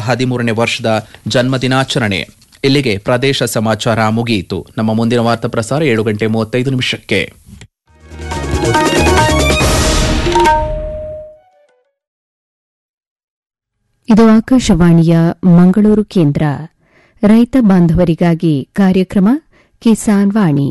ಹದಿಮೂರನೇ ವರ್ಷದ ಜನ್ಮದಿನಾಚರಣೆ ಇಲ್ಲಿಗೆ ಪ್ರದೇಶ ಸಮಾಚಾರ ಮುಗಿಯಿತು ನಮ್ಮ ಮುಂದಿನ ವಾರ್ತಾ ಪ್ರಸಾರ ಏಳು ಗಂಟೆ ಮೂವತ್ತೈದು ನಿಮಿಷಕ್ಕೆ ಇದು ಆಕಾಶವಾಣಿಯ ಮಂಗಳೂರು ಕೇಂದ್ರ ರೈತ ಬಾಂಧವರಿಗಾಗಿ ಕಾರ್ಯಕ್ರಮ ಕಿಸಾನ್ ವಾಣಿ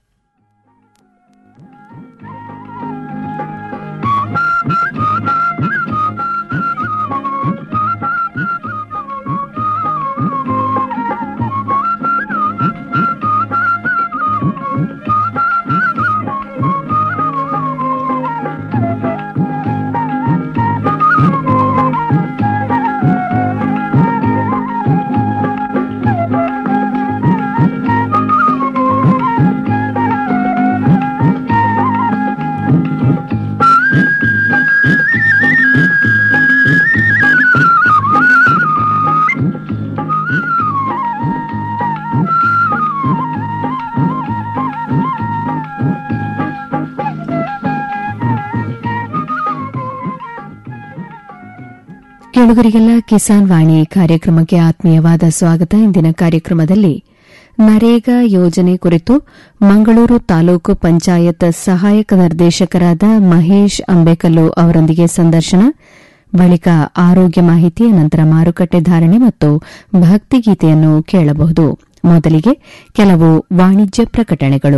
ಕೇಳುಗರಿಗೆಲ್ಲ ಕಿಸಾನ್ ವಾಣಿ ಕಾರ್ಯಕ್ರಮಕ್ಕೆ ಆತ್ಮೀಯವಾದ ಸ್ವಾಗತ ಇಂದಿನ ಕಾರ್ಯಕ್ರಮದಲ್ಲಿ ನರೇಗಾ ಯೋಜನೆ ಕುರಿತು ಮಂಗಳೂರು ತಾಲೂಕು ಪಂಚಾಯತ್ ಸಹಾಯಕ ನಿರ್ದೇಶಕರಾದ ಮಹೇಶ್ ಅಂಬೇಕಲ್ಲು ಅವರೊಂದಿಗೆ ಸಂದರ್ಶನ ಬಳಿಕ ಆರೋಗ್ಯ ಮಾಹಿತಿ ನಂತರ ಮಾರುಕಟ್ಟೆ ಧಾರಣೆ ಮತ್ತು ಭಕ್ತಿಗೀತೆಯನ್ನು ಕೇಳಬಹುದು ಮೊದಲಿಗೆ ಕೆಲವು ವಾಣಿಜ್ಯ ಪ್ರಕಟಣೆಗಳು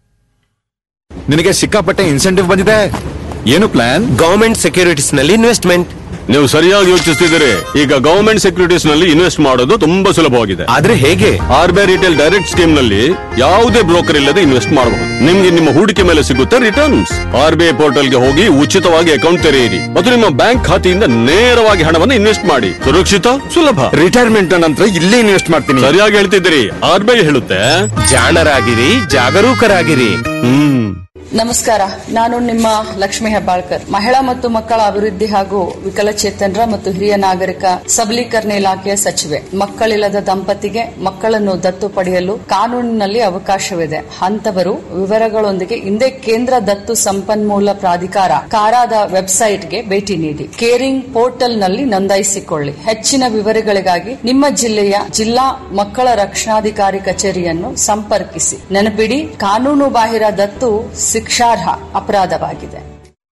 ನಿನಗೆ ಸಿಕ್ಕಾಪಟ್ಟೆ ಇನ್ಸೆಂಟಿವ್ ಬಂದಿದೆ ಏನು ಪ್ಲಾನ್ ಗವರ್ಮೆಂಟ್ ಸೆಕ್ಯೂರಿಟೀಸ್ ನಲ್ಲಿ ಇನ್ವೆಸ್ಟ್ಮೆಂಟ್ ನೀವು ಸರಿಯಾಗಿ ಯೋಚಿಸ್ತಿದ್ದೀರಿ ಈಗ ಗವರ್ಮೆಂಟ್ ಸೆಕ್ಯೂರಿಟೀಸ್ ನಲ್ಲಿ ಇನ್ವೆಸ್ಟ್ ಮಾಡೋದು ತುಂಬಾ ಸುಲಭವಾಗಿದೆ ಆದ್ರೆ ಹೇಗೆ R B I retail direct scheme ನಲ್ಲಿ ಯಾವುದೇ ಬ್ರೋಕರ್ ಇಲ್ಲದೆ ಇನ್ವೆಸ್ಟ್ ಮಾಡಬಹುದು ನಿಮ್ಗೆ ನಿಮ್ಮ ಹೂಡಿಕೆ ಮೇಲೆ ಸಿಗುತ್ತೆ returns R B I portal ಗೆ ಹೋಗಿ ಉಚಿತವಾಗಿ ಅಕೌಂಟ್ ತೆರೆಯಿರಿ ಮತ್ತು ನಿಮ್ಮ ಬ್ಯಾಂಕ್ ಖಾತೆಯಿಂದ ನೇರವಾಗಿ ಹಣವನ್ನು ಇನ್ವೆಸ್ಟ್ ಮಾಡಿ ಸುರಕ್ಷಿತ ಸುಲಭ ರಿಟೈರ್ಮೆಂಟ್ ನಂತರ ಇಲ್ಲೇ ಇನ್ವೆಸ್ಟ್ ಮಾಡ್ತೀನಿ ಸರಿಯಾಗಿ ಹೇಳ್ತಿದ್ದೀರಿ ಆರ್ ಬಿ ಐ ಹೇಳುತ್ತೆ ಜಾಣರಾಗಿರಿ ಜಾಗರೂಕರಾಗಿರಿ ಹ್ಮ್ ನಮಸ್ಕಾರ ನಾನು ನಿಮ್ಮ ಲಕ್ಷ್ಮಿ ಹೆಬ್ಬಾಳ್ಕರ್ ಮಹಿಳಾ ಮತ್ತು ಮಕ್ಕಳ ಅಭಿವೃದ್ಧಿ ಹಾಗೂ ವಿಕಲಚೇತನರ ಮತ್ತು ಹಿರಿಯ ನಾಗರಿಕ ಸಬಲೀಕರಣ ಇಲಾಖೆಯ ಸಚಿವೆ ಮಕ್ಕಳಿಲ್ಲದ ದಂಪತಿಗೆ ಮಕ್ಕಳನ್ನು ದತ್ತು ಪಡೆಯಲು ಕಾನೂನಿನಲ್ಲಿ ಅವಕಾಶವಿದೆ ಅಂತವರು ವಿವರಗಳೊಂದಿಗೆ ಹಿಂದೆ ಕೇಂದ್ರ ದತ್ತು ಸಂಪನ್ಮೂಲ ಪ್ರಾಧಿಕಾರ ಕಾರಾದ ವೆಬ್ಸೈಟ್ಗೆ ಭೇಟಿ ನೀಡಿ ಕೇರಿಂಗ್ ಪೋರ್ಟಲ್ನಲ್ಲಿ ನೋಂದಾಯಿಸಿಕೊಳ್ಳಿ ಹೆಚ್ಚಿನ ವಿವರಗಳಿಗಾಗಿ ನಿಮ್ಮ ಜಿಲ್ಲೆಯ ಜಿಲ್ಲಾ ಮಕ್ಕಳ ರಕ್ಷಣಾಧಿಕಾರಿ ಕಚೇರಿಯನ್ನು ಸಂಪರ್ಕಿಸಿ ನೆನಪಿಡಿ ಕಾನೂನು ಬಾಹಿರ ದತ್ತು ಶಿಕ್ಷಾರ್ಹ ಅಪರಾಧವಾಗಿದೆ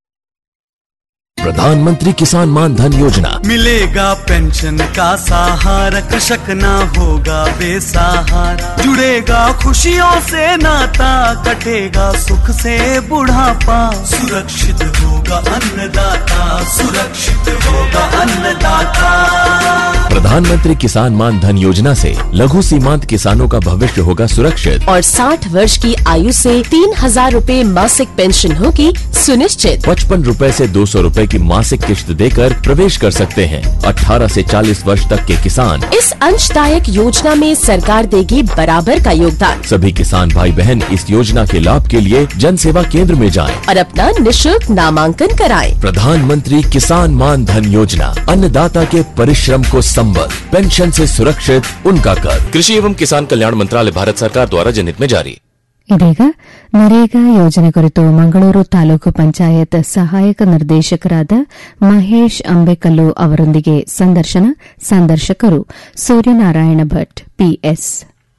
प्रधानमंत्री किसान मान धन योजना मिलेगा पेंशन का सहारा कृषक ना होगा बेसहारा जुड़ेगा खुशियों से नाता कटेगा सुख से बुढ़ापा सुरक्षित होगा अन्नदाता सुरक्षित होगा अन्नदाता प्रधानमंत्री किसान मान धन योजना से लघु सीमांत किसानों का भविष्य होगा सुरक्षित और 60 वर्ष की आयु से तीन हजार रूपए मासिक पेंशन होगी सुनिश्चित पचपन रूपए से दो सौ रूपए की मासिक किश्त देकर प्रवेश कर सकते हैं 18 से 40 वर्ष तक के किसान इस अंशदायक योजना में सरकार देगी बराबर का योगदान सभी किसान भाई बहन इस योजना के लाभ के लिए जन सेवा केंद्र में जाएं। और अपना निशुल्क नामांकन कराएं। प्रधानमंत्री किसान मान धन योजना अन्नदाता के परिश्रम को संबल पेंशन से सुरक्षित उनका कर कृषि एवं किसान कल्याण मंत्रालय भारत सरकार द्वारा जनहित में जारी ಇದೀಗ ನರೇಗಾ ಯೋಜನೆ ಕುರಿತು ಮಂಗಳೂರು ತಾಲೂಕು ಪಂಚಾಯತ್ ಸಹಾಯಕ ನಿರ್ದೇಶಕರಾದ ಮಹೇಶ್ ಅಂಬೇಕಲ್ಲು ಅವರೊಂದಿಗೆ ಸಂದರ್ಶನ ಸಂದರ್ಶಕರು ಸೂರ್ಯನಾರಾಯಣ ಭಟ್ ಪಿಎಸ್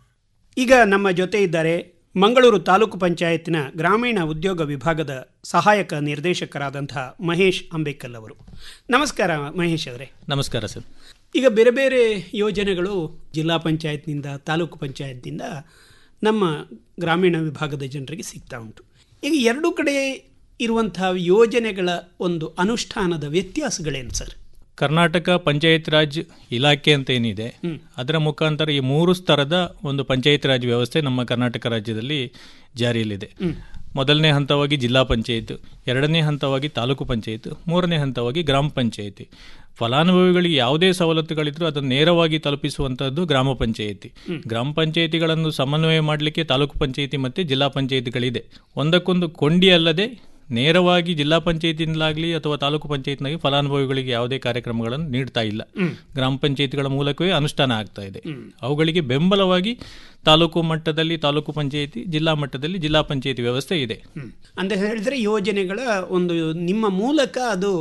ಈಗ ನಮ್ಮ ಜೊತೆ ಇದ್ದಾರೆ ಮಂಗಳೂರು ತಾಲೂಕು ಪಂಚಾಯತ್ನ ಗ್ರಾಮೀಣ ಉದ್ಯೋಗ ವಿಭಾಗದ ಸಹಾಯಕ ನಿರ್ದೇಶಕರಾದಂತಹ ಮಹೇಶ್ ಅಂಬೇಕಲ್ ಅವರು ನಮಸ್ಕಾರ ಮಹೇಶ್ ಅವರೇ ನಮಸ್ಕಾರ ಸರ್ ಈಗ ಬೇರೆ ಬೇರೆ ಯೋಜನೆಗಳು ಜಿಲ್ಲಾ ಪಂಚಾಯತ್ನಿಂದ ತಾಲೂಕು ಪಂಚಾಯತ್ನಿಂದ ನಮ್ಮ ಗ್ರಾಮೀಣ ವಿಭಾಗದ ಜನರಿಗೆ ಸಿಗ್ತಾ ಉಂಟು ಈಗ ಎರಡೂ ಕಡೆ ಇರುವಂತಹ ಯೋಜನೆಗಳ ಒಂದು ಅನುಷ್ಠಾನದ ವ್ಯತ್ಯಾಸಗಳೇನು ಸರ್ ಕರ್ನಾಟಕ ಪಂಚಾಯತ್ ರಾಜ್ ಇಲಾಖೆ ಅಂತ ಏನಿದೆ ಅದರ ಮುಖಾಂತರ ಈ ಮೂರು ಸ್ತರದ ಒಂದು ಪಂಚಾಯತ್ ರಾಜ್ ವ್ಯವಸ್ಥೆ ನಮ್ಮ ಕರ್ನಾಟಕ ರಾಜ್ಯದಲ್ಲಿ ಜಾರಿಯಲ್ಲಿದೆ ಮೊದಲನೇ ಹಂತವಾಗಿ ಜಿಲ್ಲಾ ಪಂಚಾಯತ್ ಎರಡನೇ ಹಂತವಾಗಿ ತಾಲೂಕು ಪಂಚಾಯತ್ ಮೂರನೇ ಹಂತವಾಗಿ ಗ್ರಾಮ ಪಂಚಾಯತಿ ಫಲಾನುಭವಿಗಳಿಗೆ ಯಾವುದೇ ಸವಲತ್ತುಗಳಿದ್ರೂ ಅದನ್ನು ನೇರವಾಗಿ ತಲುಪಿಸುವಂತಹದ್ದು ಗ್ರಾಮ ಪಂಚಾಯತಿ ಗ್ರಾಮ ಪಂಚಾಯತಿಗಳನ್ನು ಸಮನ್ವಯ ಮಾಡಲಿಕ್ಕೆ ತಾಲೂಕು ಪಂಚಾಯತಿ ಮತ್ತು ಜಿಲ್ಲಾ ಪಂಚಾಯತಿಗಳಿದೆ ಒಂದಕ್ಕೊಂದು ಕೊಂಡಿ ಅಲ್ಲದೆ ನೇರವಾಗಿ ಜಿಲ್ಲಾ ಪಂಚಾಯತಿಯಿಂದಲಾಗಲಿ ಅಥವಾ ತಾಲೂಕು ಪಂಚಾಯತ್ನಾಗಿ ಫಲಾನುಭವಿಗಳಿಗೆ ಯಾವುದೇ ಕಾರ್ಯಕ್ರಮಗಳನ್ನು ನೀಡ್ತಾ ಇಲ್ಲ ಗ್ರಾಮ ಪಂಚಾಯತಿಗಳ ಮೂಲಕವೇ ಅನುಷ್ಠಾನ ಆಗ್ತಾ ಇದೆ ಅವುಗಳಿಗೆ ಬೆಂಬಲವಾಗಿ ತಾಲೂಕು ಮಟ್ಟದಲ್ಲಿ ತಾಲೂಕು ಪಂಚಾಯತಿ ಜಿಲ್ಲಾ ಮಟ್ಟದಲ್ಲಿ ಜಿಲ್ಲಾ ಪಂಚಾಯತಿ ವ್ಯವಸ್ಥೆ ಇದೆ ಅಂತ ಹೇಳಿದ್ರೆ ಯೋಜನೆಗಳ ಒಂದು ನಿಮ್ಮ ಮೂಲಕ ಅದು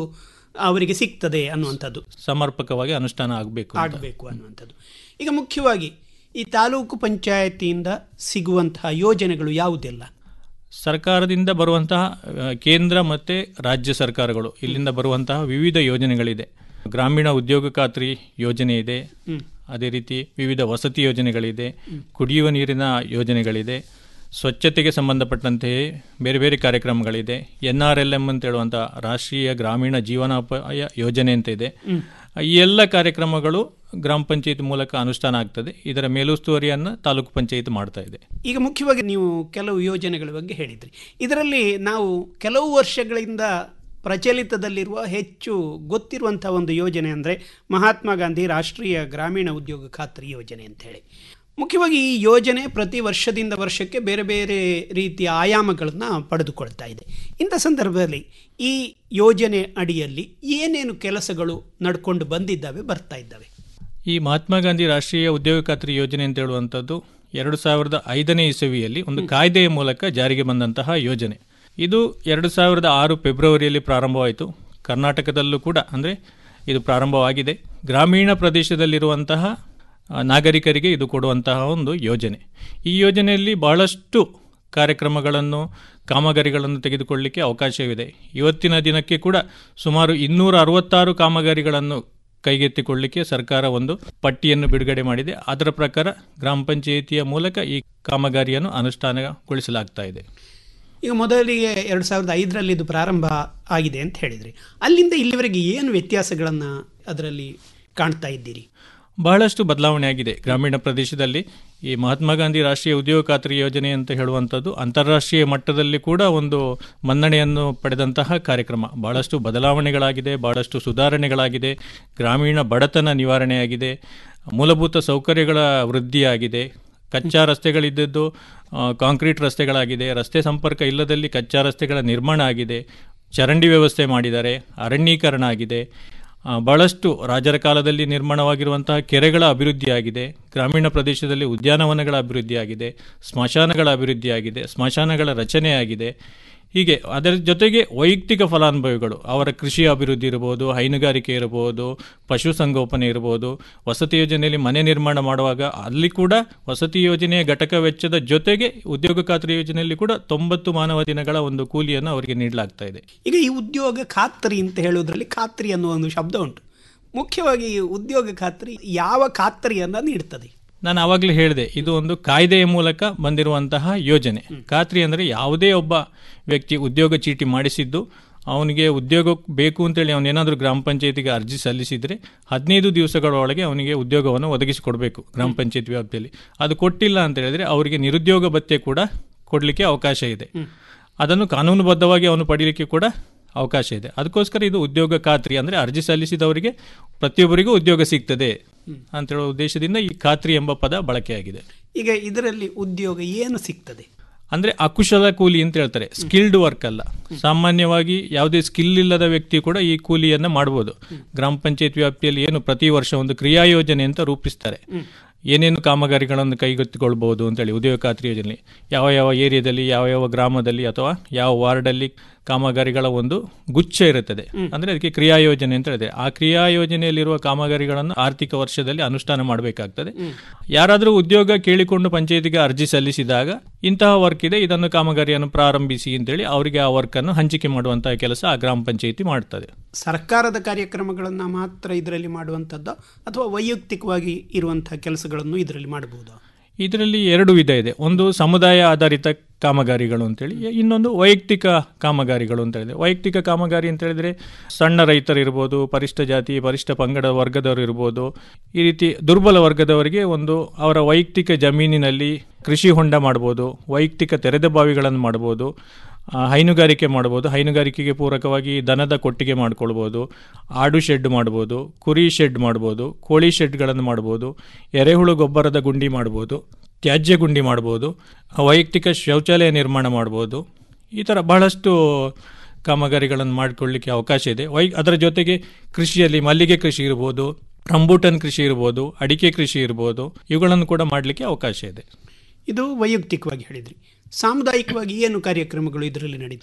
ಅವರಿಗೆ ಸಿಗ್ತದೆ ಅನ್ನುವಂಥದ್ದು ಸಮರ್ಪಕವಾಗಿ ಅನುಷ್ಠಾನ ಆಗಬೇಕು ಆಗಬೇಕು ಅನ್ನುವಂಥದ್ದು ಈಗ ಮುಖ್ಯವಾಗಿ ಈ ತಾಲೂಕು ಪಂಚಾಯತಿಯಿಂದ ಸಿಗುವಂತಹ ಯೋಜನೆಗಳು ಯಾವುದೆಲ್ಲ ಸರ್ಕಾರದಿಂದ ಬರುವಂತಹ ಆ, ಕೇಂದ್ರ ಮತ್ತು ರಾಜ್ಯ ಸರ್ಕಾರಗಳು ಇಲ್ಲಿಂದ ಬರುವಂತಹ ವಿವಿಧ ಯೋಜನೆಗಳಿದೆ ಗ್ರಾಮೀಣ ಉದ್ಯೋಗ ಖಾತ್ರಿ ಯೋಜನೆ ಇದೆ ಹ್ಮ್. ಅದೇ ರೀತಿ ವಿವಿಧ ವಸತಿ ಯೋಜನೆಗಳಿದೆ ಕುಡಿಯುವ ನೀರಿನ ಯೋಜನೆಗಳಿದೆ ಸ್ವಚ್ಛತೆಗೆ ಸಂಬಂಧಪಟ್ಟಂತೆಯೇ ಬೇರೆ ಬೇರೆ ಕಾರ್ಯಕ್ರಮಗಳಿದೆ ಎನ್ ಆರ್ ಎಲ್ ಎಂ ಅಂತ ಹೇಳುವಂಥ ರಾಷ್ಟ್ರೀಯ ಗ್ರಾಮೀಣ ಜೀವನೋಪಾಯ ಯೋಜನೆ ಅಂತ ಇದೆ ಹ್ಮ್. ಈ ಎಲ್ಲ ಕಾರ್ಯಕ್ರಮಗಳು ಗ್ರಾಮ ಪಂಚಾಯತ್ ಮೂಲಕ ಅನುಷ್ಠಾನ ಆಗ್ತದೆ ಇದರ ಮೇಲುಸ್ತುವರಿಯನ್ನು ತಾಲೂಕು ಪಂಚಾಯತ್ ಮಾಡ್ತಾ ಇದೆ ಈಗ ಮುಖ್ಯವಾಗಿ ನೀವು ಕೆಲವು ಯೋಜನೆಗಳ ಬಗ್ಗೆ ಹೇಳಿದ್ರಿ ಇದರಲ್ಲಿ ನಾವು ಕೆಲವು ವರ್ಷಗಳಿಂದ ಪ್ರಚಲಿತದಲ್ಲಿರುವ ಹೆಚ್ಚು ಗೊತ್ತಿರುವಂತಹ ಒಂದು ಯೋಜನೆ ಅಂದರೆ ಮಹಾತ್ಮ ಗಾಂಧಿ ರಾಷ್ಟ್ರೀಯ ಗ್ರಾಮೀಣ ಉದ್ಯೋಗ ಖಾತ್ರಿ ಯೋಜನೆ ಅಂತ ಹೇಳಿ ಮುಖ್ಯವಾಗಿ ಈ ಯೋಜನೆ ಪ್ರತಿ ವರ್ಷದಿಂದ ವರ್ಷಕ್ಕೆ ಬೇರೆ ಬೇರೆ ರೀತಿಯ ಆಯಾಮಗಳನ್ನು ಪಡೆದುಕೊಳ್ತಾ ಇದೆ ಇಂಥ ಸಂದರ್ಭದಲ್ಲಿ ಈ ಯೋಜನೆ ಅಡಿಯಲ್ಲಿ ಏನೇನು ಕೆಲಸಗಳು ನಡ್ಕೊಂಡು ಬಂದಿದ್ದಾವೆ ಬರ್ತಾ ಇದ್ದಾವೆ ಈ ಮಹಾತ್ಮ ಗಾಂಧಿ ರಾಷ್ಟ್ರೀಯ ಉದ್ಯೋಗ ಖಾತ್ರಿ ಯೋಜನೆ ಅಂತ ಹೇಳುವಂಥದ್ದು ಎರಡು ಸಾವಿರದ ಐದನೇ ಇಸವಿಯಲ್ಲಿ ಒಂದು ಕಾಯ್ದೆಯ ಮೂಲಕ ಜಾರಿಗೆ ಬಂದಂತಹ ಯೋಜನೆ ಇದು ಎರಡು ಸಾವಿರದ ಆರು ಫೆಬ್ರವರಿಯಲ್ಲಿ ಪ್ರಾರಂಭವಾಯಿತು ಕರ್ನಾಟಕದಲ್ಲೂ ಕೂಡ ಅಂದರೆ ಇದು ಪ್ರಾರಂಭವಾಗಿದೆ ಗ್ರಾಮೀಣ ಪ್ರದೇಶದಲ್ಲಿರುವಂತಹ ಆ, ನಾಗರಿಕರಿಗೆ ಇದು ಕೊಡುವಂತಹ ಒಂದು ಯೋಜನೆ ಈ ಯೋಜನೆಯಲ್ಲಿ ಬಹಳಷ್ಟು ಕಾರ್ಯಕ್ರಮಗಳನ್ನು ಕಾಮಗಾರಿಗಳನ್ನು ತೆಗೆದುಕೊಳ್ಳಲಿಕ್ಕೆ ಅವಕಾಶವಿದೆ ಇವತ್ತಿನ ದಿನಕ್ಕೆ ಕೂಡ ಸುಮಾರು ಇನ್ನೂರ ಅರವತ್ತಾರು ಕಾಮಗಾರಿಗಳನ್ನು ಕೈಗೆತ್ತಿಕೊಳ್ಳಲಿಕ್ಕೆ ಸರ್ಕಾರ ಒಂದು ಪಟ್ಟಿಯನ್ನು ಬಿಡುಗಡೆ ಮಾಡಿದೆ ಅದರ ಪ್ರಕಾರ ಗ್ರಾಮ ಪಂಚಾಯಿತಿಯ ಮೂಲಕ ಈ ಕಾಮಗಾರಿಯನ್ನು ಅನುಷ್ಠಾನಗೊಳಿಸಲಾಗ್ತಾ ಇದೆ ಈಗ ಮೊದಲಿಗೆ ಎರಡು ಸಾವಿರದ ಐದರಲ್ಲಿ ಇದು ಪ್ರಾರಂಭ ಆಗಿದೆ ಅಂತ ಹೇಳಿದ್ರಿ ಅಲ್ಲಿಂದ ಇಲ್ಲಿವರೆಗೆ ಏನು ವ್ಯತ್ಯಾಸಗಳನ್ನು ಅದರಲ್ಲಿ ಕಾಣ್ತಾ ಇದ್ದೀರಿ ಬಹಳಷ್ಟು ಬದಲಾವಣೆ ಆಗಿದೆ ಗ್ರಾಮೀಣ ಪ್ರದೇಶದಲ್ಲಿ ಈ ಮಹಾತ್ಮ ಗಾಂಧಿ ರಾಷ್ಟ್ರೀಯ ಉದ್ಯೋಗ ಖಾತ್ರಿ ಯೋಜನೆ ಅಂತ ಹೇಳುವಂಥದ್ದು ಅಂತಾರಾಷ್ಟ್ರೀಯ ಮಟ್ಟದಲ್ಲಿ ಕೂಡ ಒಂದು ಮನ್ನಣೆಯನ್ನು ಪಡೆದಂತಹ ಕಾರ್ಯಕ್ರಮ ಬಹಳಷ್ಟು ಬದಲಾವಣೆಗಳಾಗಿದೆ ಬಹಳಷ್ಟು ಸುಧಾರಣೆಗಳಾಗಿದೆ ಗ್ರಾಮೀಣ ಬಡತನ ನಿವಾರಣೆಯಾಗಿದೆ ಮೂಲಭೂತ ಸೌಕರ್ಯಗಳ ವೃದ್ಧಿಯಾಗಿದೆ ಕಚ್ಚಾ ರಸ್ತೆಗಳಿದ್ದದ್ದು ಆ, ಕಾಂಕ್ರೀಟ್ ರಸ್ತೆಗಳಾಗಿದೆ ರಸ್ತೆ ಸಂಪರ್ಕ ಇಲ್ಲದಲ್ಲಿ ಕಚ್ಚಾ ರಸ್ತೆಗಳ ನಿರ್ಮಾಣ ಆಗಿದೆ ಚರಂಡಿ ವ್ಯವಸ್ಥೆ ಮಾಡಿದ್ದಾರೆ ಅರಣ್ಯೀಕರಣ ಆಗಿದೆ ಆ, ಬಹಳಷ್ಟು ರಾಜರ ಕಾಲದಲ್ಲಿ ನಿರ್ಮಾಣವಾಗಿರುವಂತಹ ಕೆರೆಗಳ ಅಭಿವೃದ್ಧಿಯಾಗಿದೆ ಗ್ರಾಮೀಣ ಪ್ರದೇಶದಲ್ಲಿ ಉದ್ಯಾನವನಗಳ ಅಭಿವೃದ್ಧಿಯಾಗಿದೆ ಸ್ಮಶಾನಗಳ ಅಭಿವೃದ್ಧಿಯಾಗಿದೆ ಸ್ಮಶಾನಗಳ ರಚನೆಯಾಗಿದೆ ಹೀಗೆ ಅದರ ಜೊತೆಗೆ ವೈಯಕ್ತಿಕ ಫಲಾನುಭವಿಗಳು ಅವರ ಕೃಷಿ ಅಭಿವೃದ್ಧಿ ಇರಬಹುದು ಹೈನುಗಾರಿಕೆ ಇರಬಹುದು ಪಶುಸಂಗೋಪನೆ ಇರಬಹುದು ವಸತಿ ಯೋಜನೆಯಲ್ಲಿ ಮನೆ ನಿರ್ಮಾಣ ಮಾಡುವಾಗ ಅಲ್ಲಿ ಕೂಡ ವಸತಿ ಯೋಜನೆಯ ಘಟಕ ವೆಚ್ಚದ ಜೊತೆಗೆ ಉದ್ಯೋಗ ಖಾತ್ರಿ ಯೋಜನೆಯಲ್ಲಿ ಕೂಡ ತೊಂಬತ್ತು ಮಾನವ ದಿನಗಳ ಒಂದು ಕೂಲಿಯನ್ನು ಅವರಿಗೆ ನೀಡಲಾಗ್ತಾ ಇದೆ ಈಗ ಈ ಉದ್ಯೋಗ ಖಾತ್ರಿ ಅಂತ ಹೇಳೋದ್ರಲ್ಲಿ ಖಾತ್ರಿ ಅನ್ನುವ ಒಂದು ಶಬ್ದ ಉಂಟು ಮುಖ್ಯವಾಗಿ ಈ ಉದ್ಯೋಗ ಖಾತ್ರಿ ಯಾವ ಖಾತ್ರಿಯನ್ನು ನೀಡ್ತದೆ ನಾನು ಆವಾಗಲೇ ಹೇಳಿದೆ ಇದು ಒಂದು ಕಾಯ್ದೆಯ ಮೂಲಕ ಬಂದಿರುವಂತಹ ಯೋಜನೆ ಖಾತ್ರಿ ಅಂದರೆ ಯಾವುದೇ ಒಬ್ಬ ವ್ಯಕ್ತಿ ಉದ್ಯೋಗ ಚೀಟಿ ಮಾಡಿಸಿದ್ದು ಅವನಿಗೆ ಉದ್ಯೋಗ ಬೇಕು ಅಂತೇಳಿ ಅವನೇನಾದರೂ ಗ್ರಾಮ ಪಂಚಾಯತಿಗೆ ಅರ್ಜಿ ಸಲ್ಲಿಸಿದರೆ ಹದಿನೈದು ದಿವಸಗಳೊಳಗೆ ಅವನಿಗೆ ಉದ್ಯೋಗವನ್ನು ಒದಗಿಸಿಕೊಡಬೇಕು ಗ್ರಾಮ ಪಂಚಾಯತ್ ವ್ಯಾಪ್ತಿಯಲ್ಲಿ ಅದು ಕೊಟ್ಟಿಲ್ಲ ಅಂತ ಹೇಳಿದ್ರೆ ಅವರಿಗೆ ನಿರುದ್ಯೋಗ ಭತ್ಯೆ ಕೂಡ ಕೊಡಲಿಕ್ಕೆ ಅವಕಾಶ ಇದೆ ಅದನ್ನು ಕಾನೂನುಬದ್ಧವಾಗಿ ಅವನು ಪಡೀಲಿಕ್ಕೆ ಕೂಡ ಅವಕಾಶ ಇದೆ ಅದಕ್ಕೋಸ್ಕರ ಇದು ಉದ್ಯೋಗ ಖಾತ್ರಿ ಅಂದರೆ ಅರ್ಜಿ ಸಲ್ಲಿಸಿದವರಿಗೆ ಪ್ರತಿಯೊಬ್ಬರಿಗೂ ಉದ್ಯೋಗ ಸಿಗ್ತದೆ ಅಂತ ಹೇಳುವ ಉದ್ದೇಶದಿಂದ ಈ ಖಾತ್ರಿ ಎಂಬ ಪದ ಬಳಕೆಯಾಗಿದೆ ಈಗ ಇದರಲ್ಲಿ ಉದ್ಯೋಗ ಏನು ಸಿಗ್ತದೆ ಅಂದ್ರೆ ಅಕುಶಲ ಕೂಲಿ ಅಂತ ಹೇಳ್ತಾರೆ ಸ್ಕಿಲ್ಡ್ ವರ್ಕ್ ಅಲ್ಲ ಸಾಮಾನ್ಯವಾಗಿ ಯಾವುದೇ ಸ್ಕಿಲ್ ಇಲ್ಲದ ವ್ಯಕ್ತಿ ಕೂಡ ಈ ಕೂಲಿಯನ್ನ ಮಾಡಬಹುದು ಗ್ರಾಮ ಪಂಚಾಯತ್ ವ್ಯಾಪ್ತಿಯಲ್ಲಿ ಏನು ಪ್ರತಿ ವರ್ಷ ಒಂದು ಕ್ರಿಯಾ ಯೋಜನೆ ಅಂತ ರೂಪಿಸ್ತಾರೆ ಏನೇನು ಕಾಮಗಾರಿಗಳನ್ನು ಕೈಗೆತ್ತಿಕೊಳ್ಬಹುದು ಅಂತೇಳಿ ಉದ್ಯೋಗ ಖಾತ್ರಿ ಯೋಜನೆ ಯಾವ ಯಾವ ಏರಿಯಾದಲ್ಲಿ ಯಾವ ಯಾವ ಗ್ರಾಮದಲ್ಲಿ ಅಥವಾ ಯಾವ ವಾರ್ಡಲ್ಲಿ ಕಾಮಗಾರಿಗಳ ಒಂದು ಗುಚ್ಛ ಇರುತ್ತದೆ ಅಂದ್ರೆ ಅದಕ್ಕೆ ಕ್ರಿಯಾ ಯೋಜನೆ ಅಂತ ಹೇಳಿದೆ ಆ ಕ್ರಿಯಾ ಯೋಜನೆಯಲ್ಲಿರುವ ಕಾಮಗಾರಿಗಳನ್ನು ಆರ್ಥಿಕ ವರ್ಷದಲ್ಲಿ ಅನುಷ್ಠಾನ ಮಾಡಬೇಕಾಗ್ತದೆ ಯಾರಾದರೂ ಉದ್ಯೋಗ ಕೇಳಿಕೊಂಡು ಪಂಚಾಯತಿಗೆ ಅರ್ಜಿ ಸಲ್ಲಿಸಿದಾಗ ಇಂತಹ ವರ್ಕ್ ಇದೆ ಇದನ್ನು ಕಾಮಗಾರಿಯನ್ನು ಪ್ರಾರಂಭಿಸಿ ಅಂತೇಳಿ ಅವರಿಗೆ ಆ ವರ್ಕ್ ಅನ್ನು ಹಂಚಿಕೆ ಮಾಡುವಂತಹ ಕೆಲಸ ಆ ಗ್ರಾಮ ಪಂಚಾಯತಿ ಮಾಡ್ತದೆ ಸರ್ಕಾರದ ಕಾರ್ಯಕ್ರಮಗಳನ್ನು ಮಾತ್ರ ಇದರಲ್ಲಿ ಮಾಡುವಂಥದ್ದು ಅಥವಾ ವೈಯಕ್ತಿಕವಾಗಿ ಇರುವಂತಹ ಕೆಲಸಗಳನ್ನು ಇದರಲ್ಲಿ ಮಾಡಬಹುದು ಇದರಲ್ಲಿ ಎರಡು ವಿಧ ಇದೆ ಒಂದು ಸಮುದಾಯ ಆಧಾರಿತ ಕಾಮಗಾರಿಗಳು ಅಂತೇಳಿ ಇನ್ನೊಂದು ವೈಯಕ್ತಿಕ ಕಾಮಗಾರಿಗಳು ಅಂತ ಹೇಳಿದ್ರೆ ವೈಯಕ್ತಿಕ ಕಾಮಗಾರಿ ಅಂತ ಹೇಳಿದ್ರೆ ಸಣ್ಣ ರೈತರು ಇರ್ಬೋದು ಪರಿಷ್ಠ ಜಾತಿ ಪರಿಷ್ಠ ಪಂಗಡ ವರ್ಗದವರು ಇರ್ಬೋದು ಈ ರೀತಿ ದುರ್ಬಲ ವರ್ಗದವರಿಗೆ ಒಂದು ಅವರ ವೈಯಕ್ತಿಕ ಜಮೀನಿನಲ್ಲಿ ಕೃಷಿ ಹೊಂಡ ಮಾಡ್ಬೋದು ವೈಯಕ್ತಿಕ ತೆರೆದ ಬಾವಿಗಳನ್ನು ಮಾಡ್ಬೋದು ಆ, ಹೈನುಗಾರಿಕೆ ಮಾಡ್ಬೋದು ಹೈನುಗಾರಿಕೆಗೆ ಪೂರಕವಾಗಿ ದನದ ಕೊಟ್ಟಿಗೆ ಮಾಡ್ಕೊಳ್ಬೋದು ಆಡು ಶೆಡ್ ಮಾಡ್ಬೋದು ಕುರಿ ಶೆಡ್ ಮಾಡ್ಬೋದು ಕೋಳಿ ಶೆಡ್ಗಳನ್ನು ಮಾಡ್ಬೋದು ಎರೆಹುಳು ಗೊಬ್ಬರದ ಗುಂಡಿ ಮಾಡ್ಬೋದು ತ್ಯಾಜ್ಯ ಗುಂಡಿ ಮಾಡ್ಬೋದು ವೈಯಕ್ತಿಕ ಶೌಚಾಲಯ ನಿರ್ಮಾಣ ಮಾಡ್ಬೋದು ಈ ಥರ ಬಹಳಷ್ಟು ಕಾಮಗಾರಿಗಳನ್ನು ಮಾಡಿಕೊಳ್ಳಿಕ್ಕೆ ಅವಕಾಶ ಇದೆ ವೈ ಅದರ ಜೊತೆಗೆ ಕೃಷಿಯಲ್ಲಿ ಮಲ್ಲಿಗೆ ಕೃಷಿ ಇರ್ಬೋದು ರಂಬೂಟನ್ ಕೃಷಿ ಇರ್ಬೋದು ಅಡಿಕೆ ಕೃಷಿ ಇರ್ಬೋದು ಇವುಗಳನ್ನು ಕೂಡ ಮಾಡಲಿಕ್ಕೆ ಅವಕಾಶ ಇದೆ ಇದು ವೈಯಕ್ತಿಕವಾಗಿ ಹೇಳಿದ್ರಿ ಸಾಮುದಾಯಿಕವಾಗಿ ಏನು ಕಾರ್ಯಕ್ರಮಗಳು ಇದರಲ್ಲಿ ನಡೀತು